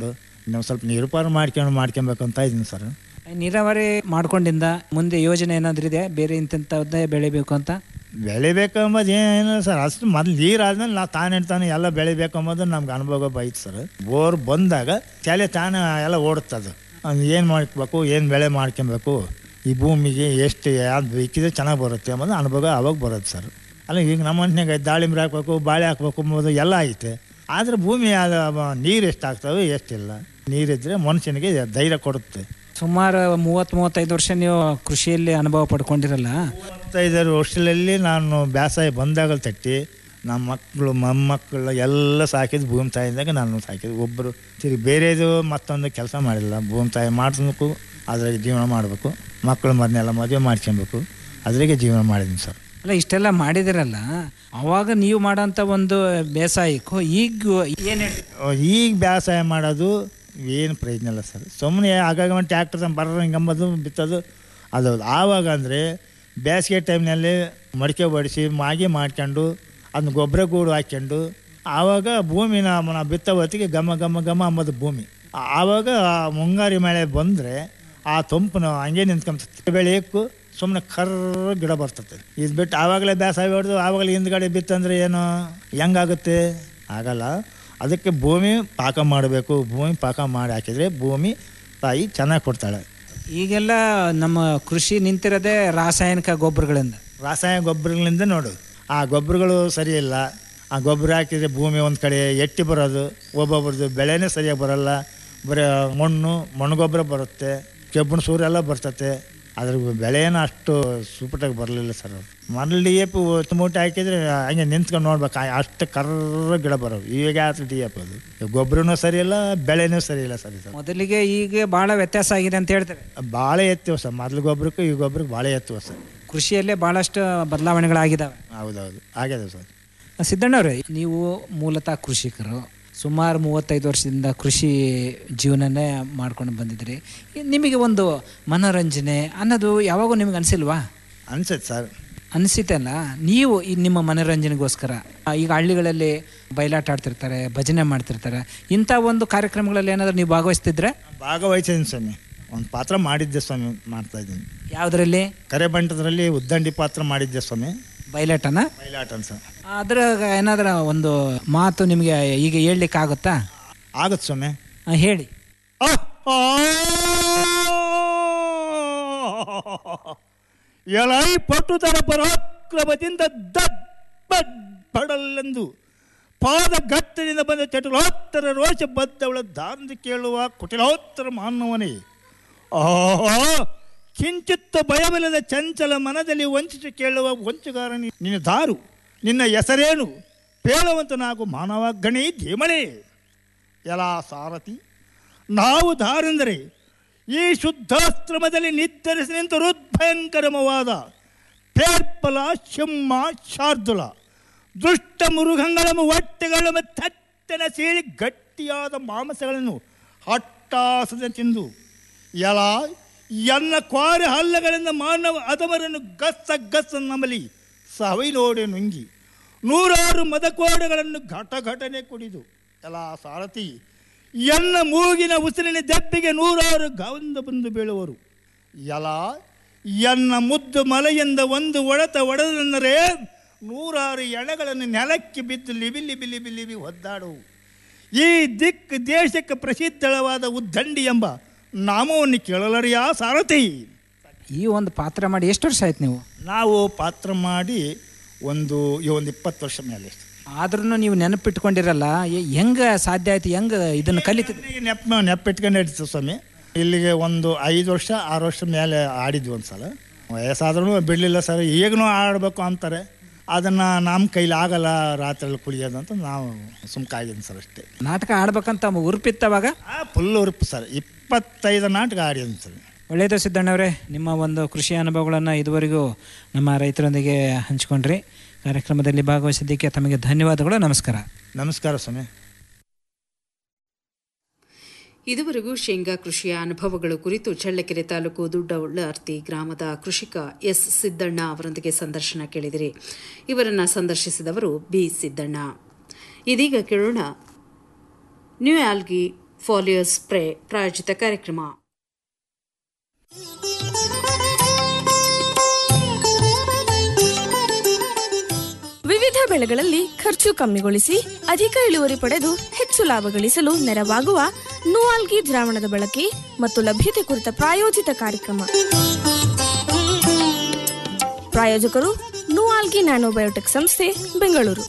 ಇನ್ನೊಂದು ಸ್ವಲ್ಪ ನೀರು ಪಾರು ಮಾಡ್ಕೊಂಡು ಮಾಡ್ಕೊಬೇಕು ಅಂತ ಇದ್ದೀನಿ ಸರ್ ನೀರಾವರಿ ಮಾಡ್ಕೊಂಡಿಂದ ಮುಂದೆ ಯೋಜನೆ ಏನಾದ್ರೂ ಇದೆ ಬೇರೆ ಇಂಥದ್ದೇ ಬೆಳಿಬೇಕು ಅಂತ ಬೆಳಿಬೇಕು ಅಂಬೋದು ಏನಿಲ್ಲ ಸರ್ ಅಷ್ಟು ಮೊದ್ಲು ನೀರು ಆದ್ಮೇಲೆ ನಾವು ತಾನೇ ತಾನೇ ಎಲ್ಲ ಬೆಳಿಬೇಕು ಅಂಬೋದು ನಮ್ಗೆ ಅನುಭವ ಬೈತು ಸರ್ ಬೋರ್ ಬಂದಾಗ ತಲೆ ತಾನೇ ಎಲ್ಲ ಓಡುತ್ತದು ಏನು ಮಾಡ್ಬೇಕು ಏನು ಬೆಳೆ ಮಾಡ್ಕೊಬೇಕು ಈ ಭೂಮಿಗೆ ಎಷ್ಟು ಯಾವ್ದು ಬೇಕಿದ್ರೆ ಚೆನ್ನಾಗಿ ಬರುತ್ತೆ ಅನ್ನೋದು ಅನುಭವ ಅವಾಗ ಬರುತ್ತೆ ಸರ್ ಅಲ್ಲ ಈಗ ನಮ್ಮ ಮನ್ಯಾಗ ದಾಳಿಂಬ್ರೆ ಹಾಕ್ಬೇಕು ಬಾಳೆ ಹಾಕ್ಬೇಕು ಅಂಬೋದು ಎಲ್ಲ ಐತೆ ಆದರೆ ಭೂಮಿ ಅದು ನೀರು ಎಷ್ಟು ಆಗ್ತವೆ ಎಷ್ಟಿಲ್ಲ ನೀರಿದ್ರೆ ಮನುಷ್ಯನಿಗೆ ಧೈರ್ಯ ಕೊಡುತ್ತೆ ಸುಮಾರು ಮೂವತ್ತು ಮೂವತ್ತೈದು ವರ್ಷ ನೀವು ಕೃಷಿಯಲ್ಲಿ ಅನುಭವ ಪಡ್ಕೊಂಡಿರಲ್ಲ ಮೂವತ್ತೈದು ವರ್ಷದಲ್ಲಿ ನಾನು ಬೇಸಾಯ ಬಂದಾಗ ತಟ್ಟಿ ನಮ್ಮ ಮಕ್ಕಳು ಮೊಮ್ಮಕ್ಕಳು ಎಲ್ಲ ಸಾಕಿದ್ದು ಭೂಮಿ ತಾಯಿದಾಗ ನಾನು ಸಾಕಿದ್ದು ಒಬ್ಬರು ತಿರುಗಿ ಬೇರೆದು ಮತ್ತೊಂದು ಕೆಲಸ ಮಾಡಿಲ್ಲ ಭೂಮಿ ತಾಯಿ ಮಾಡಿಸ್ಬೇಕು ಅದ್ರಾಗೆ ಜೀವನ ಮಾಡಬೇಕು ಮಕ್ಕಳು ಮರನ್ನೆಲ್ಲ ಮದುವೆ ಮಾಡ್ಕೊಬೇಕು ಅದ್ರಾಗೆ ಜೀವನ ಮಾಡಿದ್ದೀನಿ ಸರ್ ಅಲ್ಲ ಇಷ್ಟೆಲ್ಲ ಮಾಡಿದಿರಲ್ಲ ಅವಾಗ ನೀವು ಮಾಡೋಂಥ ಒಂದು ಬೇಸಾಯಕ್ಕೂ ಈಗ ಏನು ಹೇಳಿ ಈಗ ಬೇಸಾಯ ಮಾಡೋದು ಏನು ಪ್ರಯೋಜನ ಇಲ್ಲ ಸರ್ ಸುಮ್ಮನೆ ಆಗಾಗ ಒಂದು ಟ್ಯಾಕ್ಟರ್ ಬರೋ ಹಿಂಗಂಬದು ಬಿತ್ತೋದು ಅದು ಆವಾಗ ಅಂದರೆ ಬೇಸಿಗೆ ಟೈಮ್ನಲ್ಲಿ ಮಡಿಕೆ ಬಡಿಸಿ ಮಾಗಿ ಮಾಡ್ಕೊಂಡು ಅದನ್ನ ಗೊಬ್ಬರ ಗೂಡು ಹಾಕ್ಕೊಂಡು ಆವಾಗ ಭೂಮಿನ ನಾವು ಬಿತ್ತೋ ಹೊತ್ತಿಗೆ ಘಮ ಘಮ ಘಮ ಅಂಬೋದು ಭೂಮಿ ಆ- ಆವಾಗ ಆ ಮುಂಗಾರಿ ಮಳೆ ಬಂದರೆ ಆ ತಂಪು ಹಂಗೆ ನಿಂತ್ಕೊಂತ ಬೆಳೆಯಕ್ಕೂ ಸುಮ್ಮನೆ ಕರ್ರ ಗಿಡ ಬರ್ತದೆ ಇದು ಬಿಟ್ಟು ಆವಾಗಲೇ ಬೇಸಾಯ ಹೊಡೆದು ಆವಾಗಲೇ ಹಿಂದ್ಗಡೆ ಬಿತ್ತಂದ್ರೆ ಏನು ಹೆಂಗಾಗುತ್ತೆ ಆಗಲ್ಲ ಅದಕ್ಕೆ ಭೂಮಿ ಪಾಕ ಮಾಡಬೇಕು ಭೂಮಿ ಪಾಕ ಮಾಡಿ ಹಾಕಿದರೆ ಭೂಮಿ ತಾಯಿ ಚೆನ್ನಾಗಿ ಕೊಡ್ತಾಳೆ ಈಗೆಲ್ಲ ನಮ್ಮ ಕೃಷಿ ನಿಂತಿರೋದೇ ರಾಸಾಯನಿಕ ಗೊಬ್ಬರಗಳಿಂದ ರಾಸಾಯನಿಕ ಗೊಬ್ಬರಗಳಿಂದ ನೋಡು ಆ ಗೊಬ್ಬರಗಳು ಸರಿ ಇಲ್ಲ ಆ ಗೊಬ್ಬರ ಹಾಕಿದರೆ ಭೂಮಿ ಒಂದು ಕಡೆ ಎಟ್ಟಿ ಬರೋದು ಒಬ್ಬೊಬ್ರದ್ದು ಬೆಳೆನೇ ಸರಿಯಾಗಿ ಬರೋಲ್ಲ ಬರೀ ಮಣ್ಣು ಮಣ್ಣು ಗೊಬ್ಬರ ಬರುತ್ತೆ ಕೆಬ್ಬಣ ಸೂರೆಲ್ಲ ಬರ್ತತೆ ಅದ್ರ ಬೆಳೆನ ಅಷ್ಟು ಸೂಪಟಾಗಿ ಬರಲಿಲ್ಲ ಸರ್ ಮೊದಲು ಡಿ ಎ ಪಿ ಮೂಟೆ ಹಾಕಿದರೆ ಹಂಗೆ ನಿಂತ್ಕೊಂಡು ನೋಡ್ಬೇಕು ಆ- ಅಷ್ಟು ಕರ್ರ ಗಿಡ ಬರೋವು ಈಗ ಆಯ್ತು ಡಿ ಎ ಪಿ ಅದು ಗೊಬ್ಬರನೂ ಸರಿ ಇಲ್ಲ ಬೆಳೆನೂ ಸರಿ ಇಲ್ಲ ಸರಿ ಸರ್ ಮೊದಲಿಗೆ ಈಗ ಬಹಳ ವ್ಯತ್ಯಾಸ ಆಗಿದೆ ಅಂತ ಹೇಳ್ತಾರೆ ಭಾಳ ಎತ್ತಿವ ಸರ್ ಮೊದಲು ಗೊಬ್ಬರಕ್ಕೂ ಈ ಗೊಬ್ಬರಕ್ಕೆ ಭಾಳ ಎತ್ತುವ ಸರ್ ಕೃಷಿಯಲ್ಲೇ ಬಹಳಷ್ಟು ಬದಲಾವಣೆಗಳಾಗಿದ್ದಾವೆ ಹೌದೌದು ಆಗ್ಯದ ಸರ್ ಸಿದ್ದಣ್ಣವ್ರೆ ನೀವು ಮೂಲತಃ ಕೃಷಿಕರು ಸುಮಾರು ಮೂವತ್ತೈದು ವರ್ಷದಿಂದ ಕೃಷಿ ಜೀವನನೇ ಮಾಡ್ಕೊಂಡು ಬಂದಿದ್ರಿ ಈ- ನಿಮಗೆ ಒಂದು ಮನೋರಂಜನೆ ಅನ್ನೋದು ಯಾವಾಗೂ ನಿಮಗೆ ಅನಿಸಿಲ್ವಾ ಅನ್ಸುತ್ತೆ ಸರ್ ಅನಿಸಿತಲ್ಲ ನೀವು ಈ ನಿಮ್ಮ ಮನೋರಂಜನೆಗೋಸ್ಕರ ಆ, ಈಗ ಹಳ್ಳಿಗಳಲ್ಲಿ ಬಯಲಾಟ ಆಡ್ತಿರ್ತಾರೆ ಭಜನೆ ಮಾಡ್ತಿರ್ತಾರೆ ಇಂಥ ಒಂದು ಕಾರ್ಯಕ್ರಮಗಳಲ್ಲಿ ಏನಾದರೂ ನೀವು ಭಾಗವಹಿಸ್ತಿದ್ರೆ ಭಾಗವಹಿಸಿದ್ದೀನಿ ಸ್ವಾಮಿ ಒಂದು ಪಾತ್ರ ಮಾಡಿದ್ದೆ ಸ್ವಾಮಿ ಮಾಡ್ತಾ ಇದ್ದೀನಿ ಯಾವುದರಲ್ಲಿ ಕರೆ ಬಂಟದ್ರಲ್ಲಿ ಉದ್ದಂಡಿ ಪಾತ್ರ ಮಾಡಿದ್ದೆ ಸ್ವಾಮಿ ಬಯಲಾಟನ ಬಯಲಾಟನ್ ಸರ್ ಅದ್ರ ಏನಾದ್ರ ಒಂದು ಮಾತು ನಿಮಗೆ ಈಗ ಹೇಳ್ಲಿಕ್ಕೆ ಆಗುತ್ತಾ ಆಗುತ್ತೆ ಸ್ವಾಮಿ ಆ, ಹೇಳಿ ಎಲೈ ಪಟುತರ ಪರಾಕ್ರಮದಿಂದ ದಡ್ ಬಡ್ ಬಡಲೆಂದು ಪಾದ ಗಟ್ಟನಿಂದ ಬಂದ ಚಟುಲೋತ್ತರ ರೋಷ ಬದ್ದವಳ ದಾಂದು ಕೇಳುವ ಕುಟಿಲೋತ್ತರ ಮಾನವನೇ ಆಹಾ ಕಿಂಚಿತ್ತ ಭಯವಿಲ್ಲದ ಚಂಚಲ ಮನದಲ್ಲಿ ವಂಚಿಸಿ ಕೇಳುವ ವಂಚುಗಾರನಿ ನಿನ್ನ ದಾರು ನಿನ್ನ ಹೆಸರೇನು ಪೇಳುವಂತನಾಗು ಮಾನವ ಗಣಿ ಧೀಮಳೆ ಎಲಾ ಸಾರಥಿ ನಾವು ದಾರೆಂದರೆ ಈ ಶುದ್ಧಾಶ್ರಮದಲ್ಲಿ ನಿರ್ಧರಿಸಿ ನಿಂತ ಹೃದ್ಭಯಂಕರಮವಾದ ಪೇರ್ಪಲ ಸಿಂಹ ಶಾರ್ದುಲ ದುಷ್ಟ ಮೃಗಗಳ ಹೊಟ್ಟೆಗಳ ತಟ್ಟನ ಸೀಳಿ ಗಟ್ಟಿಯಾದ ಮಾಂಸಗಳನ್ನು ಹಟ್ಟಾಸದ ತಿಂದು ಎಲ ಎನ್ನ ಕ್ವಾರೆ ಹಲ್ಲಗಳಿಂದ ಮಾನವ ಅದವರನ್ನು ಗಸ್ಸ ಗಸ್ಸ ನಮಲಿ ಸವೈ ನೋಡಿ ನುಂಗಿ ನೂರಾರು ಮದಕೋಡೆಗಳನ್ನು ಘಟ ಘಟನೆ ಕುಡಿದು ಎಲ್ಲ ಸಾರಥಿ ಎನ್ನ ಮೂಗಿನ ಉಸಿರಿನ ದೆಪ್ಪಿಗೆ ನೂರಾರು ಗವಂದ ಬಂದು ಬೀಳುವರು ಎಲ ಎನ್ನ ಮುದ್ದು ಮಲೆಯಿಂದ ಒಂದು ಒಡೆತ ಒಡೆದೆಂದರೆ ನೂರಾರು ಎಳೆಗಳನ್ನು ನೆಲಕ್ಕೆ ಬಿದ್ದು ಲಿಬಿ ಲಿಬಿ ಲಿಬಿ ಲಿಬಿ ಒದ್ದಾಡುವು ಈ ದಿಕ್ ದೇಶಕ್ಕೆ ಪ್ರಸಿದ್ಧವಾದ ಉದ್ದಂಡಿ ಎಂಬ ನಾಮವನ್ನು ಕೇಳಲರಿಯ ಸಾರಥಿ ಈ ಒಂದು ಪಾತ್ರ ಮಾಡಿ ಎಷ್ಟು ವರ್ಷ ಆಯ್ತು ನೀವು ನಾವು ಪಾತ್ರ ಮಾಡಿ ಒಂದು ಈ ಒಂದು ಇಪ್ಪತ್ತು ವರ್ಷ ಮೇಲೆ ಆದ್ರೂ ನೀವು ನೆನಪಿಟ್ಕೊಂಡಿರಲ್ಲ ಎ- ಹೆಂಗ ಸಾಧ್ಯ ಆಯ್ತು ಹೆಂಗ ಇದನ್ನ ಕಲಿತಿದ್ರಿ ನೆಪ ನೆಪ್ಪಿಟ್ಕೊಂಡು ಇಡ್ತೀವಿ ಸ್ವಾಮಿ ಇಲ್ಲಿಗೆ ಒಂದು ಐದು ವರ್ಷ ಆರು ವರ್ಷ ಮೇಲೆ ಆಡಿದ್ವಿ ಒಂದು ಸಲ ವಯಸ್ಸಾದ್ರೂ ಬಿಡಲಿಲ್ಲ ಸರ್ ಈಗನೂ ಆಡಬೇಕು ಅಂತಾರೆ ಅದನ್ನು ನಮ್ಮ ಕೈಲಿ ಆಗಲ್ಲ ರಾತ್ರಿ ಕುಳಿಯೋದು ಅಂತ ನಾವು ಸುಮ್ಕಾಗಿದ್ದೀನಿ ಸರ್ ಅಷ್ಟೇ ನಾಟಕ ಆಡ್ಬೇಕಂತ ಉರುಪಿತ್ತವಾಗ ಫುಲ್ ಉರುಪು ಸರ್ ಇಪ್ಪತ್ತೈದು ನಾಟಕ ಆಡಿದ್ದೀನಿ ಸರ್ ಒಳ್ಳೆಯದು ಸಿದ್ದಣ್ಣವರೇ ನಿಮ್ಮ ಒಂದು ಕೃಷಿ ಅನುಭವಗಳನ್ನು ಇದುವರೆಗೂ ನಮ್ಮ ರೈತರೊಂದಿಗೆ ಹಂಚಿಕೊಂಡ್ರಿ ಕಾರ್ಯಕ್ರಮದಲ್ಲಿ ಭಾಗವಹಿಸಿದ್ದಕ್ಕೆ ತಮಗೆ ಧನ್ಯವಾದಗಳು ನಮಸ್ಕಾರ ನಮಸ್ಕಾರ ಸ್ವಾಮಿ ಇದುವರೆಗೂ ಶೇಂಗಾ ಕೃಷಿಯ ಅನುಭವಗಳು ಕುರಿತು ಚಳ್ಳಕೆರೆ ತಾಲೂಕು ದುಡ್ಡಉಳ್ಳಾರ್ತಿ ಗ್ರಾಮದ ಕೃಷಿಕ ಎಸ್ ಸಿದ್ದಣ್ಣ ಅವರೊಂದಿಗೆ ಸಂದರ್ಶನ ಕೇಳಿದಿರಿ ಇವರನ್ನ ಸಂದರ್ಶಿಸಿದವರು ಬಿ ಸಿದ್ದಣ್ಣ ಇದೀಗ ಕೇಳೋಣ ನ್ಯೂ ಆಲ್ಗಿ ಫಾಲಿಯರ್ ಸ್ಪ್ರೇ ಪ್ರಾಯೋಜಿತ ಕಾರ್ಯಕ್ರಮ ವಿವಿಧ ಬೆಳೆಗಳಲ್ಲಿ ಖರ್ಚು ಕಮ್ಮಿಗೊಳಿಸಿ ಅಧಿಕ ಇಳುವರಿ ಪಡೆದು ಹೆಚ್ಚು ಲಾಭ ಗಳಿಸಲು ನೆರವಾಗುವ ನೂಆಲ್ಗಿ ದ್ರಾವಣದ ಬಳಕೆ ಮತ್ತು ಲಭ್ಯತೆ ಕುರಿತ ಪ್ರಾಯೋಜಿತ ಕಾರ್ಯಕ್ರಮ ಪ್ರಾಯೋಜಕರು ನೂಆಲ್ಗಿ ನ್ಯಾನೋಬಯೋಟೆಕ್ ಸಂಸ್ಥೆ ಬೆಂಗಳೂರು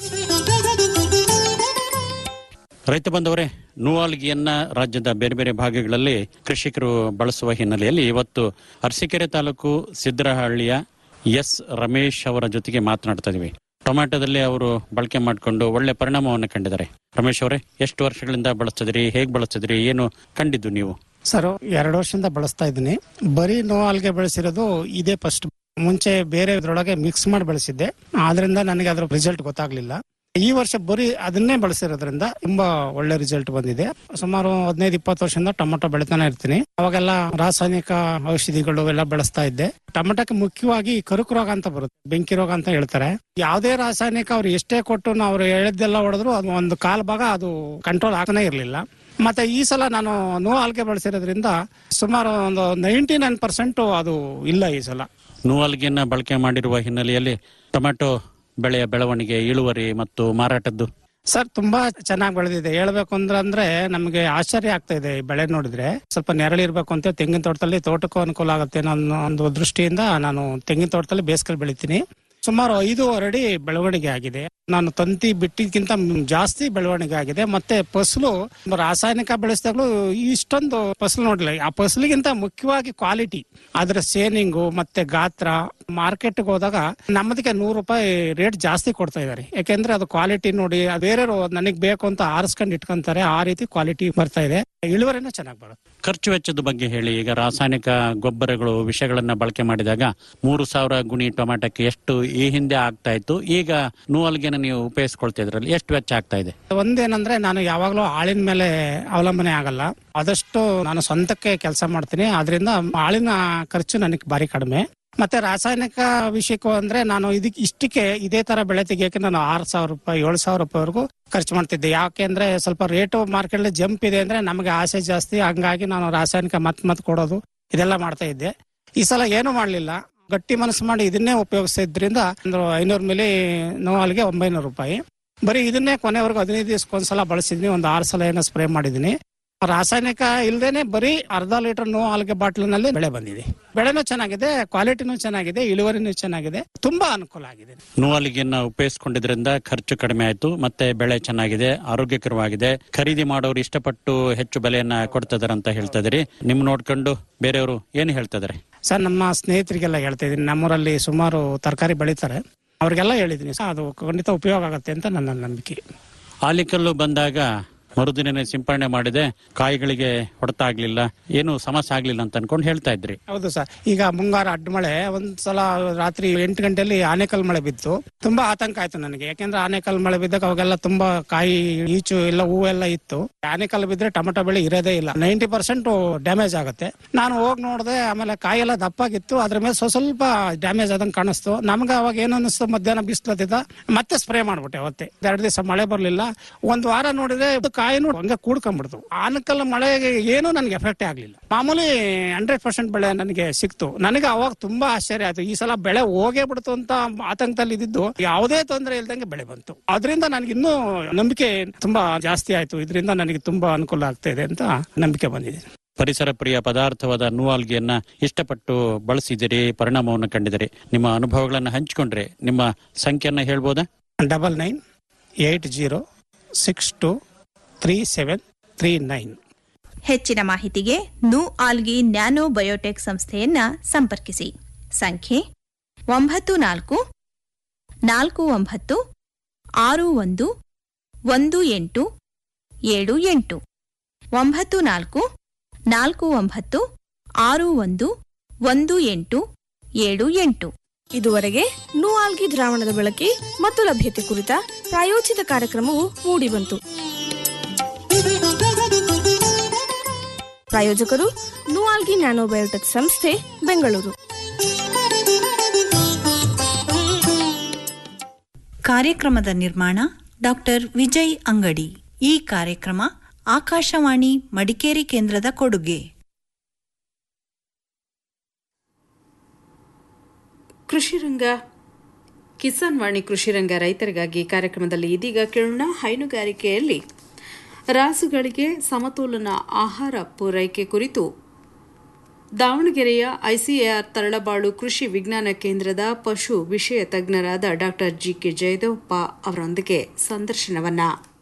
ರೈತ ಬಂದವರೇ ನೂವಾಲ್ಗಿಯನ್ನ ರಾಜ್ಯದ ಬೇರೆ ಬೇರೆ ಭಾಗಗಳಲ್ಲಿ ಕೃಷಿಕರು ಬಳಸುವ ಹಿನ್ನೆಲೆಯಲ್ಲಿ ಇವತ್ತು ಅರಸೀಕೆರೆ ತಾಲೂಕು ಸಿದ್ದರಹಳ್ಳಿಯ ಎಸ್ ರಮೇಶ್ ಅವರ ಜೊತೆಗೆ ಮಾತನಾಡ್ತಾ ಇದೀವಿ ಟೊಮ್ಯಾಟೋದಲ್ಲಿ ಅವರು ಬಳಕೆ ಮಾಡಿಕೊಂಡು ಒಳ್ಳೆ ಪರಿಣಾಮವನ್ನು ಕಂಡಿದ್ದಾರೆ ರಮೇಶ್ ಅವರೇ ಎಷ್ಟು ವರ್ಷಗಳಿಂದ ಬಳಸ್ತಿದ್ರಿ ಹೇಗೆ ಬಳಸ್ತಿದ್ರಿ ಏನು ಕಂಡಿದ್ದು ನೀವು ಸರ್ ಎರಡು ವರ್ಷದಿಂದ ಬಳಸ್ತಾ ಇದ್ದೀನಿ ಬರೀ ನೋ ಆಲ್ಗೆ ಬೆಳೆಸಿರೋದು ಇದೇ ಫಸ್ಟ್ ಮುಂಚೆ ಬೇರೆ ಇದ್ರೊಳಗೆ ಮಿಕ್ಸ್ ಮಾಡಿ ಬೆಳೆಸಿದ್ದೆ ಆದ್ರಿಂದ ನನಗೆ ಅದ್ರ ರಿಸಲ್ಟ್ ಗೊತ್ತಾಗ್ಲಿಲ್ಲ ಈ ವರ್ಷ ಬರೀ ಅದನ್ನೇ ಬಳಸಿರೋದ್ರಿಂದ ತುಂಬಾ ಒಳ್ಳೆ ರಿಸಲ್ಟ್ ಬಂದಿದೆ ಸುಮಾರು ಹದಿನೈದು ಇಪ್ಪತ್ತು ವರ್ಷದಿಂದ ಟೊಮೊಟೊ ಬೆಳಿತಾನೆ ಇರ್ತೀನಿ ಅವಾಗೆಲ್ಲ ರಾಸಾಯನಿಕ ಔಷಧಿಗಳು ಎಲ್ಲ ಬೆಳೆಸ್ತಾ ಇದ್ದೆ ಟೊಮೊಟೊಕ್ಕೆ ಮುಖ್ಯವಾಗಿ ಕರುಕು ರೋಗ ಅಂತ ಬರುತ್ತೆ ಬೆಂಕಿ ರೋಗ ಅಂತ ಹೇಳ್ತಾರೆ ಯಾವುದೇ ರಾಸಾಯನಿಕ ಅವ್ರು ಎಷ್ಟೇ ಕೊಟ್ಟು ಅವ್ರು ಹೇಳಿದ್ದೆಲ್ಲ ಹೊಡೆದ್ರು ಅದು ಒಂದು ಕಾಲ್ ಭಾಗ ಅದು ಕಂಟ್ರೋಲ್ ಆಗ್ತಾನೆ ಇರಲಿಲ್ಲ ಮತ್ತೆ ಈ ಸಲ ನಾನು ನೋ ಆಲ್ಗೆ ಬಳಸಿರೋದ್ರಿಂದ ಸುಮಾರು ಒಂದು ನೈಂಟಿ ನೈನ್ ಪರ್ಸೆಂಟ್ ಅದು ಇಲ್ಲ ಈ ಸಲ ನೂವಾಲ್ಗಿಯನ್ನ ಬಳಕೆ ಮಾಡಿರುವ ಹಿನ್ನೆಲೆಯಲ್ಲಿ ಟೊಮ್ಯಾಟೊ ಬೆಳೆಯ ಬೆಳವಣಿಗೆ ಇಳುವರಿ ಮತ್ತು ಮಾರಾಟದ್ದು ಸರ್ ತುಂಬಾ ಚೆನ್ನಾಗಿ ಬೆಳೆದಿದೆ ಹೇಳ್ಬೇಕು ಅಂದ್ರೆ ಅಂದ್ರೆ ನಮಗೆ ಆಶ್ಚರ್ಯ ಆಗ್ತಾ ಇದೆ ಈ ಬೆಳೆ ನೋಡಿದ್ರೆ ಸ್ವಲ್ಪ ನೆರಳಿರ್ಬೇಕು ಅಂತ ತೆಂಗಿನ ತೋಟದಲ್ಲಿ ತೋಟಕ್ಕೂ ಅನುಕೂಲ ಆಗುತ್ತೆ ಅನ್ನೋ ಒಂದು ದೃಷ್ಟಿಯಿಂದ ನಾನು ತೆಂಗಿನ ತೋಟದಲ್ಲಿ ಬೇಸಿಗೆ ಬೆಳಿತೀನಿ ಸುಮಾರು ಐದೂವರೆ ಅಡಿ ಬೆಳವಣಿಗೆ ಆಗಿದೆ ನಾನು ತಂತಿ ಬಿಟ್ಟಿದ್ಕಿಂತ ಜಾಸ್ತಿ ಬೆಳವಣಿಗೆ ಆಗಿದೆ ಮತ್ತೆ ಫಸಲು ರಾಸಾಯನಿಕ ಬೆಳೆಸಿದಾಗಲೂ ಇಷ್ಟೊಂದು ಫಸಲು ನೋಡಿಲ್ಲ ಆ ಫಸಲಿಗಿಂತ ಮುಖ್ಯವಾಗಿ ಕ್ವಾಲಿಟಿ ಅದರ ಸೇನಿಂಗು ಮತ್ತೆ ಗಾತ್ರ ಮಾರ್ಕೆಟ್ಗೆ ಹೋದಾಗ ನಮ್ಮದಕ್ಕೆ ನೂರು ರೂಪಾಯಿ ರೇಟ್ ಜಾಸ್ತಿ ಕೊಡ್ತಾ ಇದ್ದಾರೆ ಯಾಕೆಂದ್ರೆ ಅದು ಕ್ವಾಲಿಟಿ ನೋಡಿ ಬೇರೆಯವರು ನನಗೆ ಬೇಕು ಅಂತ ಆರಿಸ್ಕೊಂಡು ಇಟ್ಕೊಂತಾರೆ ಆ ರೀತಿ ಕ್ವಾಲಿಟಿ ಬರ್ತಾ ಇದೆ ಇಳುವರಿನೂ ಚೆನ್ನಾಗಿ ಬರುತ್ತೆ ಖರ್ಚು ವೆಚ್ಚದ ಬಗ್ಗೆ ಹೇಳಿ ಈಗ ರಾಸಾಯನಿಕ ಗೊಬ್ಬರಗಳು ವಿಷಗಳನ್ನ ಬಳಕೆ ಮಾಡಿದಾಗ ಮೂರು ಸಾವಿರ ಗುಣಿ ಟೊಮ್ಯಾಟೋಕ್ಕೆ ಎಷ್ಟು ಈ ಹಿಂದೆ ಆಗ್ತಾ ಇತ್ತು ಈಗ ನೂವಲ್ಗೆನ ನೀವು ಉಪಯೋಗಿಸ್ಕೊಳ್ತಾ ಇದ್ರಲ್ಲಿ ಎಷ್ಟು ವೆಚ್ಚ ಆಗ್ತಾ ಇದೆ ಒಂದೇನಂದ್ರೆ ನಾನು ಯಾವಾಗ್ಲೂ ಆಳಿನ ಮೇಲೆ ಅವಲಂಬನೆ ಆಗಲ್ಲ ಆದಷ್ಟು ನಾನು ಸ್ವಂತಕ್ಕೆ ಕೆಲಸ ಮಾಡ್ತೀನಿ ಆದ್ರಿಂದ ಆಳಿನ ಖರ್ಚು ನನಗೆ ಬಾರಿ ಕಡಿಮೆ ಮತ್ತೆ ರಾಸಾಯನಿಕ ವಿಷಯಕ್ಕೂ ಅಂದ್ರೆ ನಾನು ಇದಕ್ಕೆ ಇಷ್ಟಕ್ಕೆ ಇದೇ ತರ ಬೆಳೆ ತೆಗಿಯಕ್ಕೆ ನಾನು ಆರು ಸಾವಿರ ರೂಪಾಯಿ ಏಳು ಸಾವಿರ ರೂಪಾಯಿವರೆಗೂ ಖರ್ಚು ಮಾಡ್ತಿದ್ದೆ ಯಾಕೆಂದ್ರೆ ಸ್ವಲ್ಪ ರೇಟು ಮಾರ್ಕೆಟ್ ಜಂಪ್ ಇದೆ ಅಂದ್ರೆ ನಮಗೆ ಆಸೆ ಜಾಸ್ತಿ ಹಂಗಾಗಿ ನಾನು ರಾಸಾಯನಿಕ ಮತ್ ಮತ್ ಕೊಡೋದು ಇದೆಲ್ಲ ಮಾಡ್ತಾ ಇದ್ದೆ ಈ ಸಲ ಏನು ಮಾಡ್ಲಿಲ್ಲ ಗಟ್ಟಿ ಮನಸ್ಸು ಮಾಡಿ ಇದನ್ನೇ ಉಪಯೋಗಿಸಿದ್ರಿಂದ ಒಂದು ಐನೂರು ಮಿಲಿ ನೋವಾಲ್ಗೆ ಒಂಬೈನೂರು ರೂಪಾಯಿ ಬರೀ ಇದನ್ನೇ ಕೊನೆವರೆಗೂ ಹದಿನೈದು ದಿವಸಕ್ಕೊಂದ್ಸಲ ಬಳಸಿದ್ನಿ ಒಂದು ಆರು ಸಲ ಏನೋ ಸ್ಪ್ರೇ ಮಾಡಿದೀನಿ ರಾಸಾಯನಿಕ ಇಲ್ದೇನೆ ಬರೀ ಅರ್ಧ ಲೀಟರ್ ನೋ ಆಲ್ಗೆ ಬಾಟ್ಲಿನಲ್ಲಿ ಬೆಳೆ ಬಂದಿದೆ ಬೆಳೆನೂ ಚೆನ್ನಾಗಿದೆ ಕ್ವಾಲಿಟಿನೂ ಚೆನ್ನಾಗಿದೆ ಇಳುವರಿನೂ ಚೆನ್ನಾಗಿದೆ ತುಂಬಾ ಅನುಕೂಲ ಆಗಿದೆ ನೂವಲ್ಗಿಯನ್ನ ಉಪಯೋಗಿಸ್ಕೊಂಡಿದ್ರಿಂದ ಖರ್ಚು ಕಡಿಮೆ ಆಯ್ತು ಮತ್ತೆ ಬೆಳೆ ಚೆನ್ನಾಗಿದೆ ಆರೋಗ್ಯಕರವಾಗಿದೆ ಖರೀದಿ ಮಾಡೋರು ಇಷ್ಟಪಟ್ಟು ಹೆಚ್ಚು ಬೆಲೆಯನ್ನ ಕೊಡ್ತಿದಾರೆ ಅಂತ ಹೇಳ್ತಾ ಇದ್ರಿ ನಿಮ್ ನೋಡ್ಕೊಂಡು ಬೇರೆಯವರು ಏನು ಹೇಳ್ತಾ ಇದಾರೆ ಸರ್ ನಮ್ಮ ಸ್ನೇಹಿತರಿಗೆಲ್ಲ ಹೇಳ್ತಾ ಇದೀನಿ ನಮ್ಮೂರಲ್ಲಿ ಸುಮಾರು ತರಕಾರಿ ಬೆಳೀತಾರೆ ಅವ್ರಿಗೆಲ್ಲ ಹೇಳಿದೀನಿ ಸರ್ ಅದು ಖಂಡಿತ ಉಪಯೋಗ ಆಗುತ್ತೆ ಅಂತ ನನ್ನ ನಂಬಿಕೆ ಆಲಿಕಲ್ಲು ಬಂದಾಗ ಮರುದಿನನೇ ಸಿಂಪರಣೆ ಮಾಡಿದೆ ಕಾಯಿಗಳಿಗೆ ಹೊಡೆತ ಆಗ್ಲಿಲ್ಲ ಏನು ಸಮಸ್ಯೆ ಆಗ್ಲಿಲ್ಲ ಅಂತ ಅನ್ಕೊಂಡು ಹೇಳ್ತಾ ಇದ್ರಿ ಹೌದು ಸರ್ ಈಗ ಮುಂಗಾರು ಅಡ್ಡ ಮಳೆ ಒಂದ್ಸಲ ರಾತ್ರಿ ಎಂಟು ಗಂಟೆಯಲ್ಲಿ ಆನೆಕಲ್ ಮಳೆ ಬಿತ್ತು ತುಂಬಾ ಆತಂಕ ಆಯ್ತು ನನಗೆ ಯಾಕೆಂದ್ರೆ ಆನೆಕಲ್ ಮಳೆ ಬಿದ್ದಾಗ ಅವಾಗೆಲ್ಲ ತುಂಬಾ ಕಾಯಿ ಈಚು ಎಲ್ಲ ಹೂವೆಲ್ಲ ಇತ್ತು ಆನೆಕಲ್ ಬಿದ್ರೆ ಟೊಮೆಟೊ ಬೆಳೆ ಇರೋದೇ ಇಲ್ಲ ನೈಂಟಿ ಪರ್ಸೆಂಟ್ ಡ್ಯಾಮೇಜ್ ಆಗುತ್ತೆ ನಾನು ಹೋಗಿ ನೋಡಿದೆ ಆಮೇಲೆ ಕಾಯಿ ಎಲ್ಲ ದಪ್ಪಾಗಿತ್ತು ಅದ್ರ ಮೇಲೆ ಸ್ವಲ್ಪ ಸ್ವಲ್ಪ ಡ್ಯಾಮೇಜ್ ಆದಂಗೆ ಕಾಣಿಸ್ತು ನಮ್ಗೆ ಅವಾಗ ಏನು ಅನಿಸ್ತು ಮಧ್ಯಾಹ್ನ ಬಿಸಿಲತ್ತಿದ್ದ ಮತ್ತೆ ಸ್ಪ್ರೇ ಮಾಡ್ಬಿಟ್ಟೆ ಅವತ್ತೆ ಎರಡು ದಿವಸ ಮಳೆ ಬರ್ಲಿಲ್ಲ ಒಂದ್ ವಾರ ನೋಡಿದ್ರೆ ಇದು ಕಾಯಿನೂ ಹಂಗೆ ಕೂಡ್ಕೊಂಡ್ಬಿಡ್ತು ಆನಕಲ್ ಮಳೆಗೆ ಏನು ನನಗೆ ಎಫೆಕ್ಟ್ ಆಗ್ಲಿಲ್ಲ ಮಾಮೂಲಿ ಹಂಡ್ರೆಡ್ ಪರ್ಸೆಂಟ್ ಬೆಳೆ ನನಗೆ ಸಿಕ್ತು ನನಗೆ ಅವಾಗ ತುಂಬಾ ಆಶ್ಚರ್ಯ ಆಯ್ತು ಈ ಸಲ ಬೆಳೆ ಹೋಗೇ ಬಿಡ್ತು ಅಂತ ಆತಂಕದಲ್ಲಿ ಇದ್ದಿದ್ದು ಯಾವುದೇ ತೊಂದರೆ ಇಲ್ದಂಗೆ ಬೆಳೆ ಬಂತು ಅದರಿಂದ ನನಗೆ ಇನ್ನೂ ನಂಬಿಕೆ ತುಂಬಾ ಜಾಸ್ತಿ ಆಯ್ತು ಇದರಿಂದ ನನಗೆ ತುಂಬಾ ಅನುಕೂಲ ಆಗ್ತಾ ಇದೆ ಅಂತ ನಂಬಿಕೆ ಬಂದಿದೆ ಪರಿಸರ ಪ್ರಿಯ ಪದಾರ್ಥವಾದ ನೂವಾಲ್ಗಿಯನ್ನ ಇಷ್ಟಪಟ್ಟು ಬಳಸಿದಿರಿ ಪರಿಣಾಮವನ್ನು ಕಂಡಿದಿರಿ ನಿಮ್ಮ ಅನುಭವಗಳನ್ನ ಹಂಚಿಕೊಂಡ್ರೆ ನಿಮ್ಮ ಸಂಖ್ಯೆಯನ್ನ ಹೇಳ್ಬೋದಾ double nine eight zero six two three seven three nine ಹೆಚ್ಚಿನ ಮಾಹಿತಿಗೆ ನು ಆಲ್ಗಿ ನ್ಯಾನೋ ಬಯೋಟೆಕ್ ಸಂಸ್ಥೆಯನ್ನ ಸಂಪರ್ಕಿಸಿ ಸಂಖ್ಯೆ ಒಂಬತ್ತು ನಾಲ್ಕು ನಾಲ್ಕು ಒಂಬತ್ತು ಆರು ಒಂದು ಒಂದು ಎಂಟು ಏಳು ಎಂಟು ಒಂಬತ್ತು ನಾಲ್ಕು ನಾಲ್ಕು ಒಂಬತ್ತು ಆರು ಒಂದು ಒಂದು ಎಂಟು ಏಳು ಎಂಟು ಇದುವರೆಗೆ ನೂಆಲ್ಗಿ ದ್ರಾವಣದ ಬಳಕೆ ಮತ್ತು ಲಭ್ಯತೆ ಕುರಿತ ಪ್ರಾಯೋಜಿತ ಕಾರ್ಯಕ್ರಮವು ಮೂಡಿಬಂತು ಪ್ರಾಯೋಜಕರು ನೂಆಲ್ಗಿ ನ್ಯಾನೋಬಯೋಟೆಕ್ ಸಂಸ್ಥೆ ಬೆಂಗಳೂರು ಕಾರ್ಯಕ್ರಮದ ನಿರ್ಮಾಣ ಡಾಕ್ಟರ್ ವಿಜಯ್ ಅಂಗಡಿ ಈ ಕಾರ್ಯಕ್ರಮ ಆಕಾಶವಾಣಿ ಮಡಿಕೇರಿ ಕೇಂದ್ರದ ಕೊಡುಗೆ ಕೃಷಿ ರಂಗ ಕಿಸಾನ್ ವಾಣಿ ಕೃಷಿ ರಂಗ ರೈತರಿಗಾಗಿ ಕಾರ್ಯಕ್ರಮದಲ್ಲಿ ಇದೀಗ ಕೇಳೋಣ ಹೈನುಗಾರಿಕೆಯಲ್ಲಿ ರಾಸುಗಳಿಗೆ ಸಮತೋಲನ ಆಹಾರ ಪೂರೈಕೆ ಕುರಿತು ದಾವಣಗೆರೆಯ ಐಸಿಎಆರ್ ತರಳಬಾಳು ಕೃಷಿ ವಿಜ್ಞಾನ ಕೇಂದ್ರದ ಪಶು ವಿಷಯ ತಜ್ಞರಾದ ಡಾಕ್ಟರ್ ಜಿಕೆ ಜಯದೇವಪ್ಪ ಅವರೊಂದಿಗೆ ಸಂದರ್ಶನವನ್ನ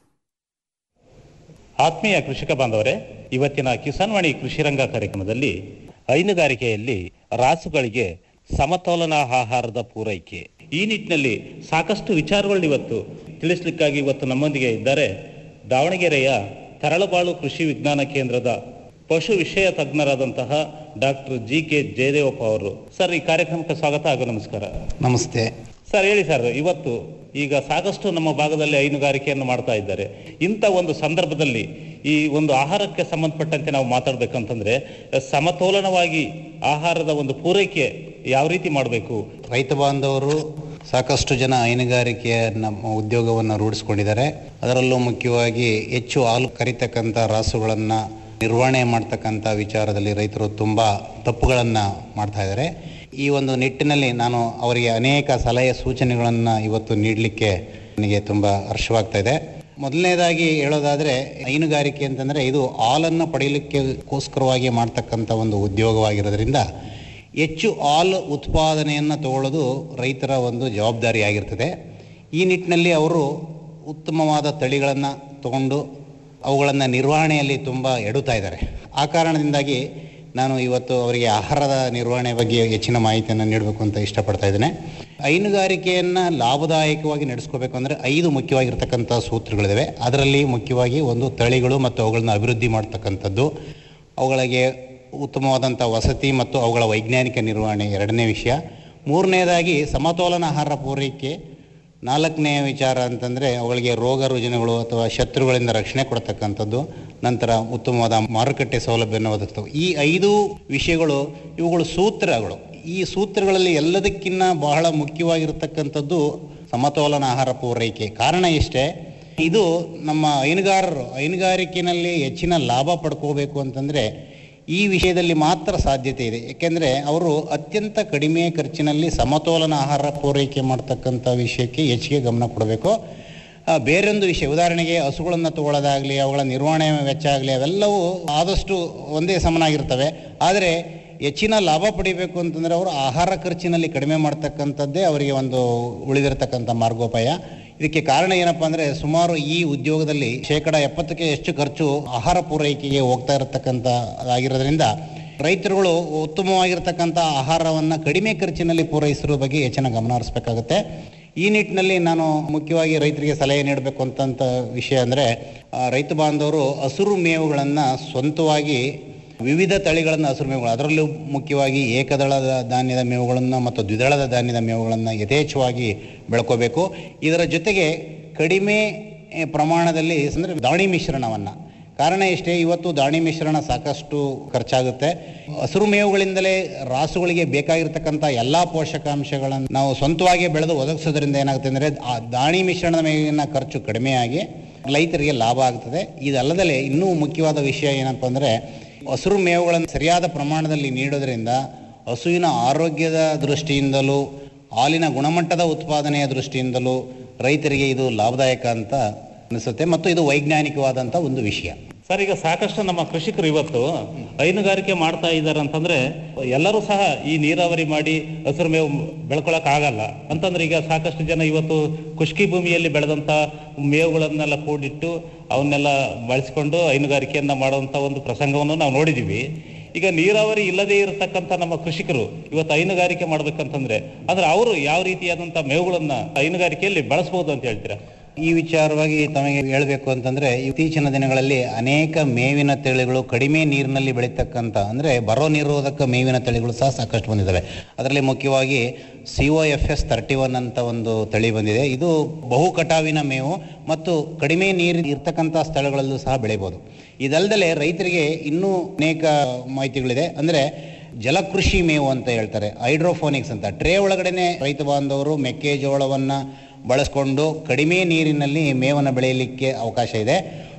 ಆತ್ಮೀಯ ಕೃಷಿಕ ಬಾಂಧವರೇ ಇವತ್ತಿನ ಕಿಸಾನ್ ವಾಣಿ ಕೃಷಿ ರಂಗ ಕಾರ್ಯಕ್ರಮದಲ್ಲಿ ಹೈನುಗಾರಿಕೆಯಲ್ಲಿ ರಾಸುಗಳಿಗೆ ಸಮತೋಲನ ಆಹಾರದ ಪೂರೈಕೆ ಈ ನಿಟ್ಟಿನಲ್ಲಿ ಸಾಕಷ್ಟು ವಿಚಾರಗಳನ್ನ ಇವತ್ತು ತಿಳಿಸ್ಲಿಕ್ಕಾಗಿ ಇವತ್ತು ನಮ್ಮೊಂದಿಗೆ ಇದ್ದಾರೆ ದಾವಣಗೆರೆಯ ತರಳಬಾಳು ಕೃಷಿ ವಿಜ್ಞಾನ ಕೇಂದ್ರದ ಪಶು ವಿಷಯ ತಜ್ಞರಾದಂತಹ ಡಾಕ್ಟರ್ ಜಿ ಕೆ ಜಯದೇವಪ್ಪ ಅವರು ಸರ್ ಈ ಕಾರ್ಯಕ್ರಮಕ್ಕೆ ಸ್ವಾಗತ ಹಾಗೂ ನಮಸ್ಕಾರ ನಮಸ್ತೆ ಸರ್ ಹೇಳಿ ಸರ್ ಇವತ್ತು ಈಗ ಸಾಕಷ್ಟು ನಮ್ಮ ಭಾಗದಲ್ಲಿ ಹೈನುಗಾರಿಕೆಯನ್ನು ಮಾಡ್ತಾ ಇದ್ದಾರೆ ಇಂಥ ಒಂದು ಸಂದರ್ಭದಲ್ಲಿ ಈ ಒಂದು ಆಹಾರಕ್ಕೆ ಸಂಬಂಧಪಟ್ಟಂತೆ ನಾವು ಮಾತಾಡ್ಬೇಕಂತಂದ್ರೆ ಸಮತೋಲನವಾಗಿ ಆಹಾರದ ಒಂದು ಪೂರೈಕೆ ಯಾವ ರೀತಿ ಮಾಡಬೇಕು ರೈತ ಬಾಂಧವರು ಸಾಕಷ್ಟು ಜನ ಹೈನುಗಾರಿಕೆಯ ನಮ್ಮ ಉದ್ಯೋಗವನ್ನು ರೂಢಿಸ್ಕೊಂಡಿದ್ದಾರೆ ಅದರಲ್ಲೂ ಮುಖ್ಯವಾಗಿ ಹೆಚ್ಚು ಹಾಲು ಕರಿತಕ್ಕಂಥ ರಾಸುಗಳನ್ನು ನಿರ್ವಹಣೆ ಮಾಡ್ತಕ್ಕಂಥ ವಿಚಾರದಲ್ಲಿ ರೈತರು ತುಂಬ ತಪ್ಪುಗಳನ್ನು ಮಾಡ್ತಾ ಇದ್ದಾರೆ ಈ ಒಂದು ನಿಟ್ಟಿನಲ್ಲಿ ನಾನು ಅವರಿಗೆ ಅನೇಕ ಸಲಹೆ ಸೂಚನೆಗಳನ್ನು ಇವತ್ತು ನೀಡಲಿಕ್ಕೆ ನನಗೆ ತುಂಬ ಹರ್ಷವಾಗ್ತಾ ಇದೆ ಮೊದಲನೇದಾಗಿ ಹೇಳೋದಾದರೆ ಹೈನುಗಾರಿಕೆ ಅಂತಂದರೆ ಇದು ಹಾಲನ್ನು ಪಡೆಯಲಿಕ್ಕೆಗೋಸ್ಕರವಾಗಿ ಮಾಡ್ತಕ್ಕಂಥ ಒಂದು ಉದ್ಯೋಗವಾಗಿರೋದ್ರಿಂದ ಹೆಚ್ಚು ಹಾಲು ಉತ್ಪಾದನೆಯನ್ನು ತಗೊಳ್ಳೋದು ರೈತರ ಒಂದು ಜವಾಬ್ದಾರಿಯಾಗಿರ್ತದೆ ಈ ನಿಟ್ಟಿನಲ್ಲಿ ಅವರು ಉತ್ತಮವಾದ ತಳಿಗಳನ್ನು ತಗೊಂಡು ಅವುಗಳನ್ನು ನಿರ್ವಹಣೆಯಲ್ಲಿ ತುಂಬ ಎಡುತ್ತಾ ಇದ್ದಾರೆ ಆ ಕಾರಣದಿಂದಾಗಿ ನಾನು ಇವತ್ತು ಅವರಿಗೆ ಆಹಾರದ ನಿರ್ವಹಣೆ ಬಗ್ಗೆ ಹೆಚ್ಚಿನ ಮಾಹಿತಿಯನ್ನು ನೀಡಬೇಕು ಅಂತ ಇಷ್ಟಪಡ್ತಾ ಇದ್ದೇನೆ ಹೈನುಗಾರಿಕೆಯನ್ನು ಲಾಭದಾಯಕವಾಗಿ ನಡೆಸ್ಕೋಬೇಕು ಅಂದರೆ ಐದು ಮುಖ್ಯವಾಗಿರ್ತಕ್ಕಂಥ ಸೂತ್ರಗಳಿವೆ ಅದರಲ್ಲಿ ಮುಖ್ಯವಾಗಿ ಒಂದು ತಳಿಗಳು ಮತ್ತು ಅವುಗಳನ್ನು ಅಭಿವೃದ್ಧಿ ಮಾಡ್ತಕ್ಕಂಥದ್ದು ಅವುಗಳಿಗೆ ಉತ್ತಮವಾದಂಥ ವಸತಿ ಮತ್ತು ಅವುಗಳ ವೈಜ್ಞಾನಿಕ ನಿರ್ವಹಣೆ ಎರಡನೇ ವಿಷಯ ಮೂರನೇದಾಗಿ ಸಮತೋಲನ ಆಹಾರ ಪೂರೈಕೆ ನಾಲ್ಕನೇ ವಿಚಾರ ಅಂತಂದರೆ ಅವುಗಳಿಗೆ ರೋಗ ರುಜಿನಗಳು ಅಥವಾ ಶತ್ರುಗಳಿಂದ ರಕ್ಷಣೆ ಕೊಡ್ತಕ್ಕಂಥದ್ದು ನಂತರ ಉತ್ತಮವಾದ ಮಾರುಕಟ್ಟೆ ಸೌಲಭ್ಯವನ್ನು ಒದಗಿಸ್ತವೆ ಈ ಐದು ವಿಷಯಗಳು ಇವುಗಳು ಸೂತ್ರಗಳು ಈ ಸೂತ್ರಗಳಲ್ಲಿ ಎಲ್ಲದಕ್ಕಿಂತ ಬಹಳ ಮುಖ್ಯವಾಗಿರ್ತಕ್ಕಂಥದ್ದು ಸಮತೋಲನ ಆಹಾರ ಪೂರೈಕೆ ಕಾರಣ ಇಷ್ಟೇ ಇದು ನಮ್ಮ ಹೈನುಗಾರರು ಹೈನುಗಾರಿಕೆಯಲ್ಲಿ ಹೆಚ್ಚಿನ ಲಾಭ ಪಡ್ಕೋಬೇಕು ಅಂತಂದರೆ ಈ ವಿಷಯದಲ್ಲಿ ಮಾತ್ರ ಸಾಧ್ಯತೆ ಇದೆ ಏಕೆಂದರೆ ಅವರು ಅತ್ಯಂತ ಕಡಿಮೆ ಖರ್ಚಿನಲ್ಲಿ ಸಮತೋಲನ ಆಹಾರ ಪೂರೈಕೆ ಮಾಡ್ತಕ್ಕಂಥ ವಿಷಯಕ್ಕೆ ಹೆಚ್ಚಿಗೆ ಗಮನ ಕೊಡಬೇಕು ಆ, ಬೇರೊಂದು ವಿಷಯ ಉದಾಹರಣೆಗೆ ಹಸುಗಳನ್ನು ತಗೊಳ್ಳೋದಾಗಲಿ ಅವುಗಳ ನಿರ್ವಹಣೆ ವೆಚ್ಚ ಆಗಲಿ ಅವೆಲ್ಲವೂ ಆದಷ್ಟು ಒಂದೇ ಸಮನಾಗಿರ್ತವೆ ಆದರೆ ಹೆಚ್ಚಿನ ಲಾಭ ಪಡಿಬೇಕು ಅಂತಂದರೆ ಅವರು ಆಹಾರ ಖರ್ಚಿನಲ್ಲಿ ಕಡಿಮೆ ಮಾಡ್ತಕ್ಕಂಥದ್ದೇ ಅವರಿಗೆ ಒಂದು ಉಳಿದಿರತಕ್ಕಂಥ ಮಾರ್ಗೋಪಾಯ ಇದಕ್ಕೆ ಕಾರಣ ಏನಪ್ಪಾ ಅಂದರೆ ಸುಮಾರು ಈ ಉದ್ಯೋಗದಲ್ಲಿ ಶೇಕಡ ಎಪ್ಪತ್ತಕ್ಕೆ ಹೆಚ್ಚು ಖರ್ಚು ಆಹಾರ ಪೂರೈಕೆಗೆ ಹೋಗ್ತಾ ಇರತಕ್ಕಂಥ ಆಗಿರೋದ್ರಿಂದ ರೈತರುಗಳು ಉತ್ತಮವಾಗಿರ್ತಕ್ಕಂಥ ಆಹಾರವನ್ನು ಕಡಿಮೆ ಖರ್ಚಿನಲ್ಲಿ ಪೂರೈಸಿರೋ ಬಗ್ಗೆ ಹೆಚ್ಚಿನ ಗಮನ ಹರಿಸಬೇಕಾಗುತ್ತೆ ಈ ನಿಟ್ಟಿನಲ್ಲಿ ನಾನು ಮುಖ್ಯವಾಗಿ ರೈತರಿಗೆ ಸಲಹೆ ನೀಡಬೇಕು ಅಂತಂತ ವಿಷಯ ಅಂದರೆ ರೈತ ಬಾಂಧವರು ಹಸಿರು ಮೇವುಗಳನ್ನು ಸ್ವಂತವಾಗಿ ವಿವಿಧ ತಳಿಗಳನ್ನು ಹಸಿರು ಮೇವುಗಳು ಅದರಲ್ಲೂ ಮುಖ್ಯವಾಗಿ ಏಕದಳದ ಧಾನ್ಯದ ಮೇವುಗಳನ್ನು ಮತ್ತು ದ್ವಿದಳದ ಧಾನ್ಯದ ಮೇವುಗಳನ್ನು ಯಥೇಚ್ಛವಾಗಿ ಬೆಳ್ಕೋಬೇಕು ಇದರ ಜೊತೆಗೆ ಕಡಿಮೆ eh, ಪ್ರಮಾಣದಲ್ಲಿ ಅಂದರೆ ದಾಣಿ ಮಿಶ್ರಣವನ್ನು ಕಾರಣ ಇಷ್ಟೇ ಇವತ್ತು ದಾಣಿ ಮಿಶ್ರಣ ಸಾಕಷ್ಟು ಖರ್ಚಾಗುತ್ತೆ ಹಸಿರು ಮೇವುಗಳಿಂದಲೇ ರಾಸುಗಳಿಗೆ ಬೇಕಾಗಿರ್ತಕ್ಕಂಥ ಎಲ್ಲ ಪೋಷಕಾಂಶಗಳನ್ನು ನಾವು ಸ್ವಂತವಾಗಿ ಬೆಳೆದು ಒದಗಿಸೋದ್ರಿಂದ ಏನಾಗುತ್ತೆ ಅಂದರೆ ಆ ದಾಣಿ ಮಿಶ್ರಣದ ಮೇವಿನ ಖರ್ಚು ಕಡಿಮೆಯಾಗಿ ರೈತರಿಗೆ ಲಾಭ ಆಗ್ತದೆ ಇದಲ್ಲದೆ ಇನ್ನೂ ಮುಖ್ಯವಾದ ವಿಷಯ ಏನಪ್ಪ ಅಂದರೆ ಹಸಿರು ಮೇವುಗಳನ್ನು ಸರಿಯಾದ ಪ್ರಮಾಣದಲ್ಲಿ ನೀಡೋದ್ರಿಂದ ಹಸುವಿನ ಆರೋಗ್ಯದ ದೃಷ್ಟಿಯಿಂದಲೂ ಹಾಲಿನ ಗುಣಮಟ್ಟದ ಉತ್ಪಾದನೆಯ ದೃಷ್ಟಿಯಿಂದಲೂ ರೈತರಿಗೆ ಇದು ಲಾಭದಾಯಕ ಅಂತ ಅನಿಸುತ್ತೆ ಮತ್ತು ಇದು ವೈಜ್ಞಾನಿಕವಾದಂಥ ಒಂದು ವಿಷಯ ಸರ್ ಈಗ ಸಾಕಷ್ಟು ನಮ್ಮ ಕೃಷಿಕರು ಇವತ್ತು ಹೈನುಗಾರಿಕೆ ಮಾಡ್ತಾ ಇದ್ದಾರೆ ಅಂತಂದ್ರೆ ಎಲ್ಲರೂ ಸಹ ಈ ನೀರಾವರಿ ಮಾಡಿ ಹಸಿರು ಮೇವು ಬೆಳ್ಕೊಳಕ್ ಆಗಲ್ಲ ಅಂತಂದ್ರೆ ಈಗ ಸಾಕಷ್ಟು ಜನ ಇವತ್ತು ಖುಷ್ಕಿ ಭೂಮಿಯಲ್ಲಿ ಬೆಳೆದಂತ ಮೇವುಗಳನ್ನೆಲ್ಲ ಕೂಡಿಟ್ಟು ಅವನ್ನೆಲ್ಲ ಬಳಸಿಕೊಂಡು ಹೈನುಗಾರಿಕೆಯನ್ನ ಮಾಡುವಂತ ಒಂದು ಪ್ರಸಂಗವನ್ನು ನಾವು ನೋಡಿದೀವಿ ಈಗ ನೀರಾವರಿ ಇಲ್ಲದೇ ಇರತಕ್ಕಂತ ನಮ್ಮ ಕೃಷಿಕರು ಇವತ್ತು ಹೈನುಗಾರಿಕೆ ಮಾಡ್ಬೇಕಂತಂದ್ರೆ ಅಂದ್ರೆ ಅವರು ಯಾವ ರೀತಿಯಾದಂತ ಮೇವುಗಳನ್ನ ಹೈನುಗಾರಿಕೆಯಲ್ಲಿ ಬಳಸಬಹುದು ಅಂತ ಹೇಳ್ತೀರಾ ಈ ವಿಚಾರವಾಗಿ ತಮಗೆ ಹೇಳಬೇಕು ಅಂತಂದ್ರೆ ಇತ್ತೀಚಿನ ದಿನಗಳಲ್ಲಿ ಅನೇಕ ಮೇವಿನ ತಳಿಗಳು ಕಡಿಮೆ ನೀರಿನಲ್ಲಿ ಬೆಳೀತಕ್ಕಂಥ ಅಂದ್ರೆ ಬರೋ ನಿರೋಧಕ ಮೇವಿನ ತಳಿಗಳು ಸಹ ಸಾಕಷ್ಟು ಬಂದಿದ್ದಾವೆ ಅದರಲ್ಲಿ ಮುಖ್ಯವಾಗಿ C O F S thirty one ಅಂತ ಒಂದು ತಳಿ ಬಂದಿದೆ ಇದು ಬಹು ಕಟಾವಿನ ಮೇವು ಮತ್ತು ಕಡಿಮೆ ನೀರು ಇರ್ತಕ್ಕಂಥ ಸ್ಥಳಗಳಲ್ಲೂ ಸಹ ಬೆಳಿಬೋದು ಇದಲ್ಲದೆ ರೈತರಿಗೆ ಇನ್ನೂ ಅನೇಕ ಮಾಹಿತಿಗಳಿದೆ ಅಂದ್ರೆ ಜಲಕೃಷಿ ಮೇವು ಅಂತ ಹೇಳ್ತಾರೆ ಹೈಡ್ರೋಫೋನಿಕ್ಸ್ ಅಂತ ಟ್ರೇ ಒಳಗಡೆನೆ ರೈತ ಬಾಂಧವರು ಮೆಕ್ಕೆಜೋಳವನ್ನ ಬಳಸ್ಕೊಂಡು ಕಡಿಮೆ ನೀರಿನಲ್ಲಿ ಮೇವನ್ನು ಬೆಳೆಯಲಿಕ್ಕೆ ಅವಕಾಶ ಇದೆ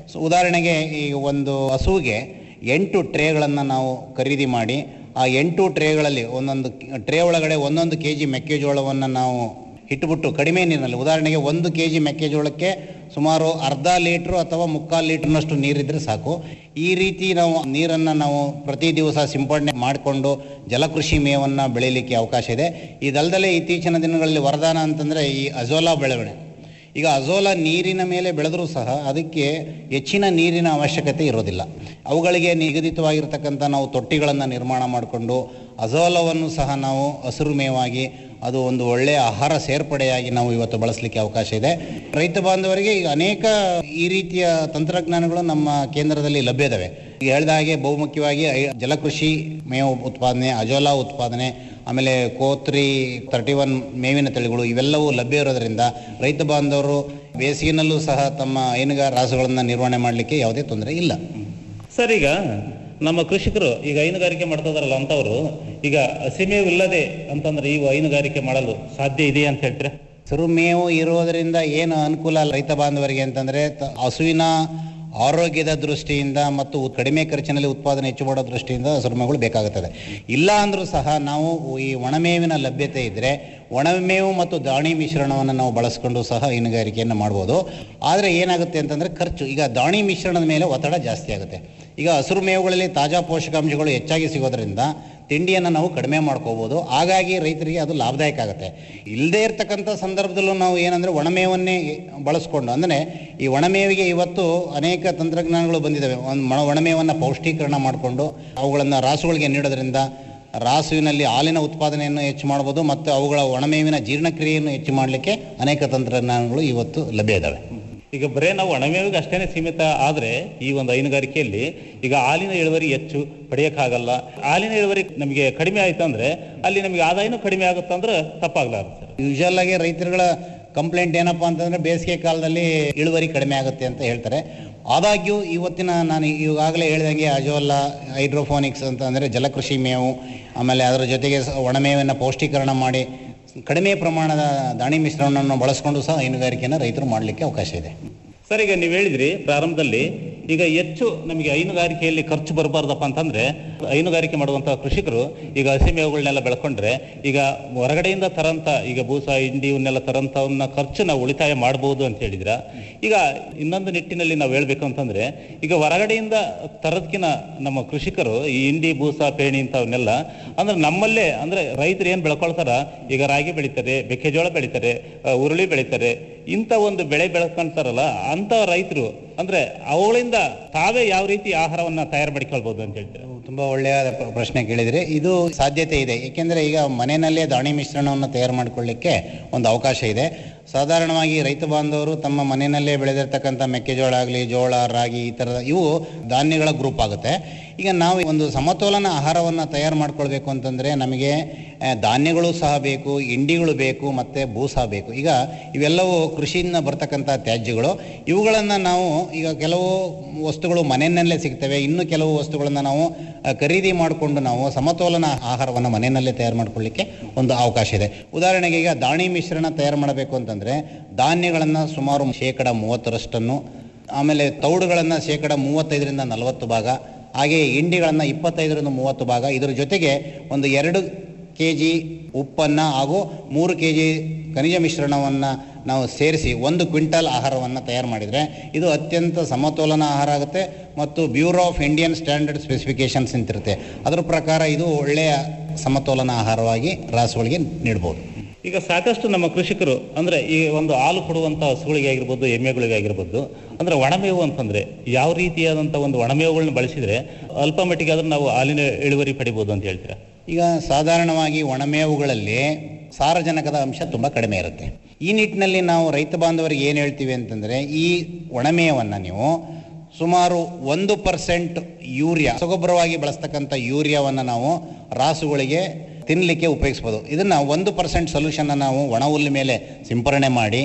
ಸೊ ಉದಾಹರಣೆಗೆ ಈ ಒಂದು ಹಸುವಿಗೆ ಎಂಟು ಟ್ರೇಗಳನ್ನು ನಾವು ಖರೀದಿ ಮಾಡಿ ಆ ಎಂಟು ಟ್ರೇಗಳಲ್ಲಿ ಒಂದೊಂದು ಟ್ರೇ ಒಳಗಡೆ ಒಂದೊಂದು ಕೆ ಜಿ ಮೆಕ್ಕೆಜೋಳವನ್ನು ನಾವು ಇಟ್ಬಿಟ್ಟು ಕಡಿಮೆ ನೀರಿನಲ್ಲಿ ಉದಾಹರಣೆಗೆ ಒಂದು ಕೆ ಜಿ ಮೆಕ್ಕೆಜೋಳಕ್ಕೆ ಸುಮಾರು ಅರ್ಧ ಲೀಟ್ರು ಅಥವಾ ಮುಕ್ಕಾಲು ಲೀಟ್ರ್ನಷ್ಟು ನೀರಿದ್ರೆ ಸಾಕು ಈ ರೀತಿ ನಾವು ನೀರನ್ನು ನಾವು ಪ್ರತಿ ದಿವಸ ಸಿಂಪಡಣೆ ಮಾಡಿಕೊಂಡು ಜಲಕೃಷಿ ಮೇವನ್ನು ಬೆಳೀಲಿಕ್ಕೆ ಅವಕಾಶ ಇದೆ ಇದಲ್ಲದೆ ಇತ್ತೀಚಿನ ದಿನಗಳಲ್ಲಿ ವರದಾನ ಅಂತಂದರೆ ಈ ಅಜೋಲಾ ಬೆಳವಣಿಗೆ ಈಗ ಅಜೋಲಾ ನೀರಿನ ಮೇಲೆ ಬೆಳೆದರೂ ಸಹ ಅದಕ್ಕೆ ಹೆಚ್ಚಿನ ನೀರಿನ ಅವಶ್ಯಕತೆ ಇರೋದಿಲ್ಲ ಅವುಗಳಿಗೆ ನಿಗದಿತವಾಗಿರ್ತಕ್ಕಂಥ ನಾವು ತೊಟ್ಟಿಗಳನ್ನು ನಿರ್ಮಾಣ ಮಾಡಿಕೊಂಡು ಅಜೋಲವನ್ನು ಸಹ ನಾವು ಹಸಿರು ಮೇವಾಗಿ ಅದು ಒಂದು ಒಳ್ಳೆಯ ಆಹಾರ ಸೇರ್ಪಡೆಯಾಗಿ ನಾವು ಇವತ್ತು ಬಳಸಲಿಕ್ಕೆ ಅವಕಾಶ ಇದೆ ರೈತ ಬಾಂಧವರಿಗೆ ಈಗ ಅನೇಕ ಈ ರೀತಿಯ ತಂತ್ರಜ್ಞಾನಗಳು ನಮ್ಮ ಕೇಂದ್ರದಲ್ಲಿ ಲಭ್ಯದವೆ ಈಗ ಹೇಳಿದ ಹಾಗೆ ಬಹುಮುಖ್ಯವಾಗಿ ಐ- ಜಲಕೃಷಿ ಮೇವು ಉತ್ಪಾದನೆ ಅಜೋಲಾ ಉತ್ಪಾದನೆ ಆಮೇಲೆ ಕೋತ್ರಿ ತರ್ಟಿ ಒನ್ ಮೇವಿನ ತಳಿಗಳು ಇವೆಲ್ಲವೂ ಲಭ್ಯ ಇರೋದರಿಂದ ರೈತ ಬಾಂಧವರು ಬೇಸಿಗೆನಲ್ಲೂ ಸಹ ತಮ್ಮ ಹೈನುಗಾರ ರಾಸುಗಳನ್ನು ನಿರ್ವಹಣೆ ಮಾಡಲಿಕ್ಕೆ ಯಾವುದೇ ತೊಂದರೆ ಇಲ್ಲ ಸರ್ ಈಗ ನಮ್ಮ ಕೃಷಿಕರು ಈಗ ಹೈನುಗಾರಿಕೆ ಮಾಡ್ತಾ ಇದಾರಲ್ಲ ಅಂತವರು ಈಗ ಹಸಿಮೇವು ಇಲ್ಲದೆ ಅಂತಂದ್ರೆ ಈ ಹೈನುಗಾರಿಕೆ ಮಾಡಲು ಸಾಧ್ಯ ಇದೆಯಾ ಅಂತ ಹೇಳ್ತೀರಾ ಹಸಿರು ಮೇವು ಇರೋದರಿಂದ ಏನು ಅನುಕೂಲ ರೈತ ಬಾಂಧವರಿಗೆ ಅಂತಂದರೆ ತ- ಹಸುವಿನ ಆರೋಗ್ಯದ ದೃಷ್ಟಿಯಿಂದ ಮತ್ತು ಉತ್- ಕಡಿಮೆ ಖರ್ಚಿನಲ್ಲಿ ಉತ್ಪಾದನೆ ಹೆಚ್ಚು ಮಾಡೋ ದೃಷ್ಟಿಯಿಂದ ಹಸಿರು ಮೇವುಗಳು ಬೇಕಾಗುತ್ತದೆ ಇಲ್ಲ ಅಂದರೂ ಸಹ ನಾವು ಈ ಒಣಮೇವಿನ ಲಭ್ಯತೆ ಇದ್ದರೆ ಒಣಮೇವು ಮತ್ತು ದಾಣಿ ಮಿಶ್ರಣವನ್ನು ನಾವು ಬಳಸ್ಕೊಂಡು ಸಹ ಹೈನುಗಾರಿಕೆಯನ್ನು ಮಾಡ್ಬೋದು ಆದರೆ ಏನಾಗುತ್ತೆ ಅಂತಂದರೆ ಖರ್ಚು ಈಗ ದಾಣಿ ಮಿಶ್ರಣದ ಮೇಲೆ ಒತ್ತಡ ಜಾಸ್ತಿ ಆಗುತ್ತೆ ಈಗ ಹಸಿರು ಮೇವುಗಳಲ್ಲಿ ತಾಜಾ ಪೋಷಕಾಂಶಗಳು ಹೆಚ್ಚಾಗಿ ಸಿಗೋದ್ರಿಂದ ತಿಂಡಿಯನ್ನು ನಾವು ಕಡಿಮೆ ಮಾಡ್ಕೋಬೋದು ಹಾಗಾಗಿ ರೈತರಿಗೆ ಅದು ಲಾಭದಾಯಕ ಆಗುತ್ತೆ ಇಲ್ಲದೇ ಇರ್ತಕ್ಕಂಥ ಸಂದರ್ಭದಲ್ಲೂ ನಾವು ಏನಂದರೆ ಒಣಮೇವನ್ನೇ ಬಳಸ್ಕೊಂಡು ಅಂದರೆ ಈ ಒಣಮೇವಿಗೆ ಇವತ್ತು ಅನೇಕ ತಂತ್ರಜ್ಞಾನಗಳು ಬಂದಿದ್ದಾವೆ ಒಂದು ಮಣ ಒಣಮೇವನ್ನು ಪೌಷ್ಟೀಕರಣ ಮಾಡಿಕೊಂಡು ಅವುಗಳನ್ನು ರಾಸುಗಳಿಗೆ ನೀಡೋದ್ರಿಂದ ರಾಸುವಿನಲ್ಲಿ ಹಾಲಿನ ಉತ್ಪಾದನೆಯನ್ನು ಹೆಚ್ಚು ಮಾಡ್ಬೋದು ಮತ್ತು ಅವುಗಳ ಒಣಮೇವಿನ ಜೀರ್ಣಕ್ರಿಯೆಯನ್ನು ಹೆಚ್ಚು ಮಾಡಲಿಕ್ಕೆ ಅನೇಕ ತಂತ್ರಜ್ಞಾನಗಳು ಇವತ್ತು ಲಭ್ಯ ಇದ್ದಾವೆ ಈಗ ಬರೇ ನಾವು ಒಣಮೇವಿಗೆ ಅಷ್ಟೇನೆ ಸೀಮಿತ ಆದ್ರೆ ಈ ಒಂದು ಹೈನುಗಾರಿಕೆಯಲ್ಲಿ ಈಗ ಹಾಲಿನ ಇಳುವರಿ ಹೆಚ್ಚು ಪಡೆಯಕ್ಕಾಗಲ್ಲ ಹಾಲಿನ ಇಳುವರಿ ನಮಗೆ ಕಡಿಮೆ ಆಯ್ತು ಅಂದ್ರೆ ಅಲ್ಲಿ ನಮಗೆ ಆದಾಯನೂ ಕಡಿಮೆ ಆಗುತ್ತಂದ್ರೆ ತಪ್ಪಾಗ್ಲಾರ ಸರ್ ಯೂಶಲ್ ಆಗಿ ರೈತರುಗಳ ಕಂಪ್ಲೇಂಟ್ ಏನಪ್ಪಾ ಅಂತಂದ್ರೆ ಬೇಸಿಗೆ ಕಾಲದಲ್ಲಿ ಇಳುವರಿ ಕಡಿಮೆ ಆಗುತ್ತೆ ಅಂತ ಹೇಳ್ತಾರೆ ಆದಾಗ್ಯೂ ಇವತ್ತಿನ ನಾನು ಈಗಾಗಲೇ ಹೇಳಿದಂಗೆ ಅಜೋಲ್ಲ ಹೈಡ್ರೋಫೋನಿಕ್ಸ್ ಅಂತ ಅಂದರೆ ಜಲಕೃಷಿ ಮೇವು ಆಮೇಲೆ ಅದರ ಜೊತೆಗೆ ಸ- ಒಣಮೇವನ್ನು ಪೌಷ್ಟೀಕರಣ ಮಾಡಿ ಕಡಿಮೆ ಪ್ರಮಾಣದ ದಾಣಿ ಮಿಶ್ರಣವನ್ನು ಬಳಸ್ಕೊಂಡು ಸಹ ಹೈನುಗಾರಿಕೆಯನ್ನು ರೈತರು ಮಾಡಲಿಕ್ಕೆ ಅವಕಾಶ ಇದೆ ಸರ್ ಈಗ ನೀವು ಹೇಳಿದ್ರಿ ಪ್ರಾರಂಭದಲ್ಲಿ ಈಗ ಹೆಚ್ಚು ನಮಗೆ ಹೈನುಗಾರಿಕೆಯಲ್ಲಿ ಖರ್ಚು ಬರಬಾರ್ದಪ್ಪ ಅಂತಂದ್ರೆ ಹೈನುಗಾರಿಕೆ ಮಾಡುವಂತಹ ಕೃಷಿಕರು ಈಗ ಹಸಿ ಮೇವುಗಳನ್ನೆಲ್ಲ ಬೆಳ್ಕೊಂಡ್ರೆ ಈಗ ಹೊರಗಡೆಯಿಂದ ತರಂತ ಈಗ ಬೂಸ ಹಿಂಡಿ ಇವನ್ನೆಲ್ಲ ತರಂತವನ್ನ ಖರ್ಚು ನಾವು ಉಳಿತಾಯ ಮಾಡಬಹುದು ಅಂತ ಹೇಳಿದ್ರ ಈಗ ಇನ್ನೊಂದು ನಿಟ್ಟಿನಲ್ಲಿ ನಾವು ಹೇಳ್ಬೇಕು ಅಂತಂದ್ರೆ ಈಗ ಹೊರಗಡೆಯಿಂದ ತರದ್ಕಿನ ನಮ್ಮ ಕೃಷಿಕರು ಈ ಹಿಂಡಿ ಬೂಸ ಪೇಣಿ ಇಂಥವನ್ನೆಲ್ಲ ಅಂದ್ರೆ ನಮ್ಮಲ್ಲೇ ಅಂದ್ರೆ ರೈತರು ಏನ್ ಬೆಳ್ಕೊಳ್ತಾರ ಈಗ ರಾಗಿ ಬೆಳಿತಾರೆ ಮೆಕ್ಕೆಜೋಳ ಬೆಳಿತಾರೆ ಆ, ಉರುಳಿ ಬೆಳಿತಾರೆ ಇಂಥ ಒಂದು ಬೆಳೆ ಬೆಳ್ಕೊಂತಾರಲ್ಲ ಅಂತ ರೈತರು ಅಂದ್ರೆ ಅವುಗಳಿಂದ ತಾವೇ ಯಾವ ರೀತಿ ಆಹಾರವನ್ನ ತಯಾರು ಮಾಡಿಕೊಳ್ಬಹುದು ಅಂತ ಹೇಳ್ತಾರೆ ತುಂಬ ಒಳ್ಳೆಯ ಪ್ರ- ಪ್ರಶ್ನೆ ಕೇಳಿದರೆ ಇದು ಸಾಧ್ಯತೆ ಇದೆ ಏಕೆಂದರೆ ಈಗ ಮನೆಯಲ್ಲೇ ದಾಣಿ ಮಿಶ್ರಣವನ್ನು ತಯಾರು ಮಾಡಿಕೊಳ್ಳಿಕ್ಕೆ ಒಂದು ಅವಕಾಶ ಇದೆ ಸಾಧಾರಣವಾಗಿ ರೈತ ಬಾಂಧವರು ತಮ್ಮ ಮನೆಯಲ್ಲೇ ಬೆಳೆದಿರ್ತಕ್ಕಂಥ ಮೆಕ್ಕೆಜೋಳ ಆಗಲಿ ಜೋಳ ರಾಗಿ ಈ ಥರದ ಇವು ಧಾನ್ಯಗಳ ಗ್ರೂಪ್ ಆಗುತ್ತೆ ಈಗ ನಾವು ಒಂದು ಸಮತೋಲನ ಆಹಾರವನ್ನು ತಯಾರು ಮಾಡ್ಕೊಳ್ಬೇಕು ಅಂತಂದರೆ ನಮಗೆ ಆ, ಧಾನ್ಯಗಳು ಸಹ ಬೇಕು ಹಿಂಡಿಗಳು ಬೇಕು ಮತ್ತು ಬೂಸ ಬೇಕು ಈಗ ಇವೆಲ್ಲವೂ ಕೃಷಿಯಿಂದ ಬರ್ತಕ್ಕಂಥ ತ್ಯಾಜ್ಯಗಳು ಇವುಗಳನ್ನು ನಾವು ಈಗ ಕೆಲವು ವಸ್ತುಗಳು ಮನೆಯಲ್ಲೇ ಸಿಗ್ತವೆ ಇನ್ನು ಕೆಲವು ವಸ್ತುಗಳನ್ನು ನಾವು ಆ, ಖರೀದಿ ಮಾಡಿಕೊಂಡು ನಾವು ಸಮತೋಲನ ಆಹಾರವನ್ನು ಮನೆಯಲ್ಲೇ ತಯಾರು ಮಾಡ್ಕೊಳ್ಳಿಕ್ಕೆ ಒಂದು ಅವಕಾಶ ಇದೆ ಉದಾಹರಣೆಗೆ ಈಗ ದಾಣಿ ಮಿಶ್ರಣ ತಯಾರು ಮಾಡಬೇಕು ಅಂತಂದರೆ ಧಾನ್ಯಗಳನ್ನು ಸುಮಾರು ಶೇಕಡ ಮೂವತ್ತರಷ್ಟನ್ನು ಆಮೇಲೆ ತೌಡುಗಳನ್ನು ಶೇಕಡ ಮೂವತ್ತೈದರಿಂದ ನಲವತ್ತು ಭಾಗ ಹಾಗೆ ಹಿಂಡಿಗಳನ್ನು ಇಪ್ಪತ್ತೈದರಿಂದ ಮೂವತ್ತು ಭಾಗ ಇದರ ಜೊತೆಗೆ ಒಂದು ಎರಡು ಕೆ ಜಿ ಉಪ್ಪನ್ನು ಹಾಗೂ ಮೂರು ಕೆ ಜಿ ಖನಿಜ ಮಿಶ್ರಣವನ್ನು ನಾವು ಸೇರಿಸಿ ಒಂದು ಕ್ವಿಂಟಲ್ ಆಹಾರವನ್ನು ತಯಾರು ಮಾಡಿದರೆ ಇದು ಅತ್ಯಂತ ಸಮತೋಲನ ಆಹಾರ ಆಗುತ್ತೆ ಮತ್ತು Bureau of Indian Standard specifications ಅಂತಿರುತ್ತೆ ಅದರ ಪ್ರಕಾರ ಇದು ಒಳ್ಳೆಯ ಸಮತೋಲನ ಆಹಾರವಾಗಿ ರಾಸುಗಳಿಗೆ ನೀಡ್ಬೋದು ಈಗ ಸಾಕಷ್ಟು ನಮ್ಮ ಕೃಷಿಕರು ಅಂದ್ರೆ ಈ ಒಂದು ಹಾಲು ಕೊಡುವಂತ ಹಸುಗಳಿಗೆ ಆಗಿರ್ಬೋದು ಎಮ್ಮೆಗಳಿಗೆ ಆಗಿರ್ಬೋದು ಅಂದ್ರೆ ಒಣಮೇವು ಅಂತಂದ್ರೆ ಯಾವ ರೀತಿಯಾದಂತ ಒಂದು ಒಣಮೇವುಗಳನ್ನ ಬಳಸಿದ್ರೆ ಅಲ್ಪ ಮಟ್ಟಿಗೆ ಆದ್ರೂ ನಾವು ಹಾಲಿನ ಇಳುವರಿ ಪಡಿಬಹುದು ಅಂತ ಹೇಳ್ತೀರಾ ಈಗ ಸಾಧಾರಣವಾಗಿ ಒಣಮೇವುಗಳಲ್ಲಿ ಸಾರಜನಕದ ಅಂಶ ತುಂಬ ಕಡಿಮೆ ಇರುತ್ತೆ ಈ ನಿಟ್ಟಿನಲ್ಲಿ ನಾವು ರೈತ ಬಾಂಧವರಿಗೆ ಏನು ಹೇಳ್ತೀವಿ ಅಂತಂದರೆ ಈ ಒಣಮೇವನ್ನು ನೀವು ಸುಮಾರು ಒಂದು ಪರ್ಸೆಂಟ್ ಯೂರಿಯಾ ರಸಗೊಬ್ಬರವಾಗಿ ಬಳಸ್ತಕ್ಕಂಥ ಯೂರಿಯಾವನ್ನು ನಾವು ರಾಸುಗಳಿಗೆ ತಿನ್ನಲಿಕ್ಕೆ ಉಪಯೋಗಿಸ್ಬೋದು ಇದನ್ನು ಒಂದು ಪರ್ಸೆಂಟ್ ಸೊಲ್ಯೂಷನ್ನ ನಾವು ಒಣ ಹುಲ್ಲು ಮೇಲೆ ಸಿಂಪರಣೆ ಮಾಡಿ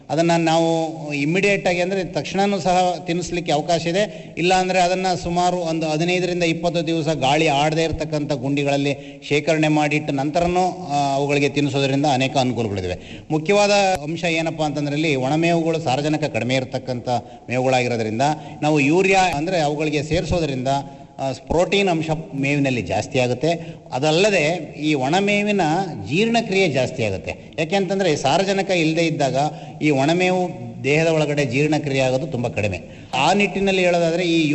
ಅದನ್ನು ನಾವು ಇಮ್ಮಿಡಿಯೇಟ್ ಆಗಿ ಅಂದರೆ ತಕ್ಷಣನೂ ಸಹ ತಿನ್ನಿಸ್ಲಿಕ್ಕೆ ಅವಕಾಶ ಇದೆ ಇಲ್ಲ ಅಂದರೆ ಅದನ್ನು ಸುಮಾರು ಒಂದು ಹದಿನೈದರಿಂದ ಇಪ್ಪತ್ತು ದಿವಸ ಗಾಳಿ ಆಡದೇ ಇರತಕ್ಕಂಥ ಗುಂಡಿಗಳಲ್ಲಿ ಶೇಖರಣೆ ಮಾಡಿಟ್ಟು ನಂತರನೂ ಆ, ಅವುಗಳಿಗೆ ತಿನ್ನಿಸೋದ್ರಿಂದ ಅನೇಕ ಅನುಕೂಲಗಳಿವೆ ಮುಖ್ಯವಾದ ಅಂಶ ಏನಪ್ಪ ಅಂತಂದ್ರೆ ಇಲ್ಲಿ ಒಣಮೇವುಗಳು ಸಾರಜನಕ ಕಡಿಮೆ ಇರತಕ್ಕಂಥ ಮೇವುಗಳಾಗಿರೋದ್ರಿಂದ ನಾವು ಯೂರಿಯಾ ಅಂದರೆ ಅವುಗಳಿಗೆ ಸೇರಿಸೋದ್ರಿಂದ ಆ, ಪ್ರೋಟೀನ್ ಅಂಶ ಮೇವಿನಲ್ಲಿ ಜಾಸ್ತಿ ಆಗುತ್ತೆ ಅದಲ್ಲದೆ ಈ ಒಣಮೇವಿನ ಜೀರ್ಣಕ್ರಿಯೆ ಜಾಸ್ತಿ ಆಗುತ್ತೆ ಯಾಕೆಂತಂದರೆ ಸಾರಜನಕ ಇಲ್ಲದೆ ಇದ್ದಾಗ ಈ ಒಣಮೇವು ದೇಹದ ಒಳಗಡೆ ಜೀರ್ಣಕ್ರಿಯೆ ಆಗೋದು ತುಂಬ ಕಡಿಮೆ ಆ ನಿಟ್ಟಿನಲ್ಲಿ ಹೇಳೋದಾದರೆ ಈ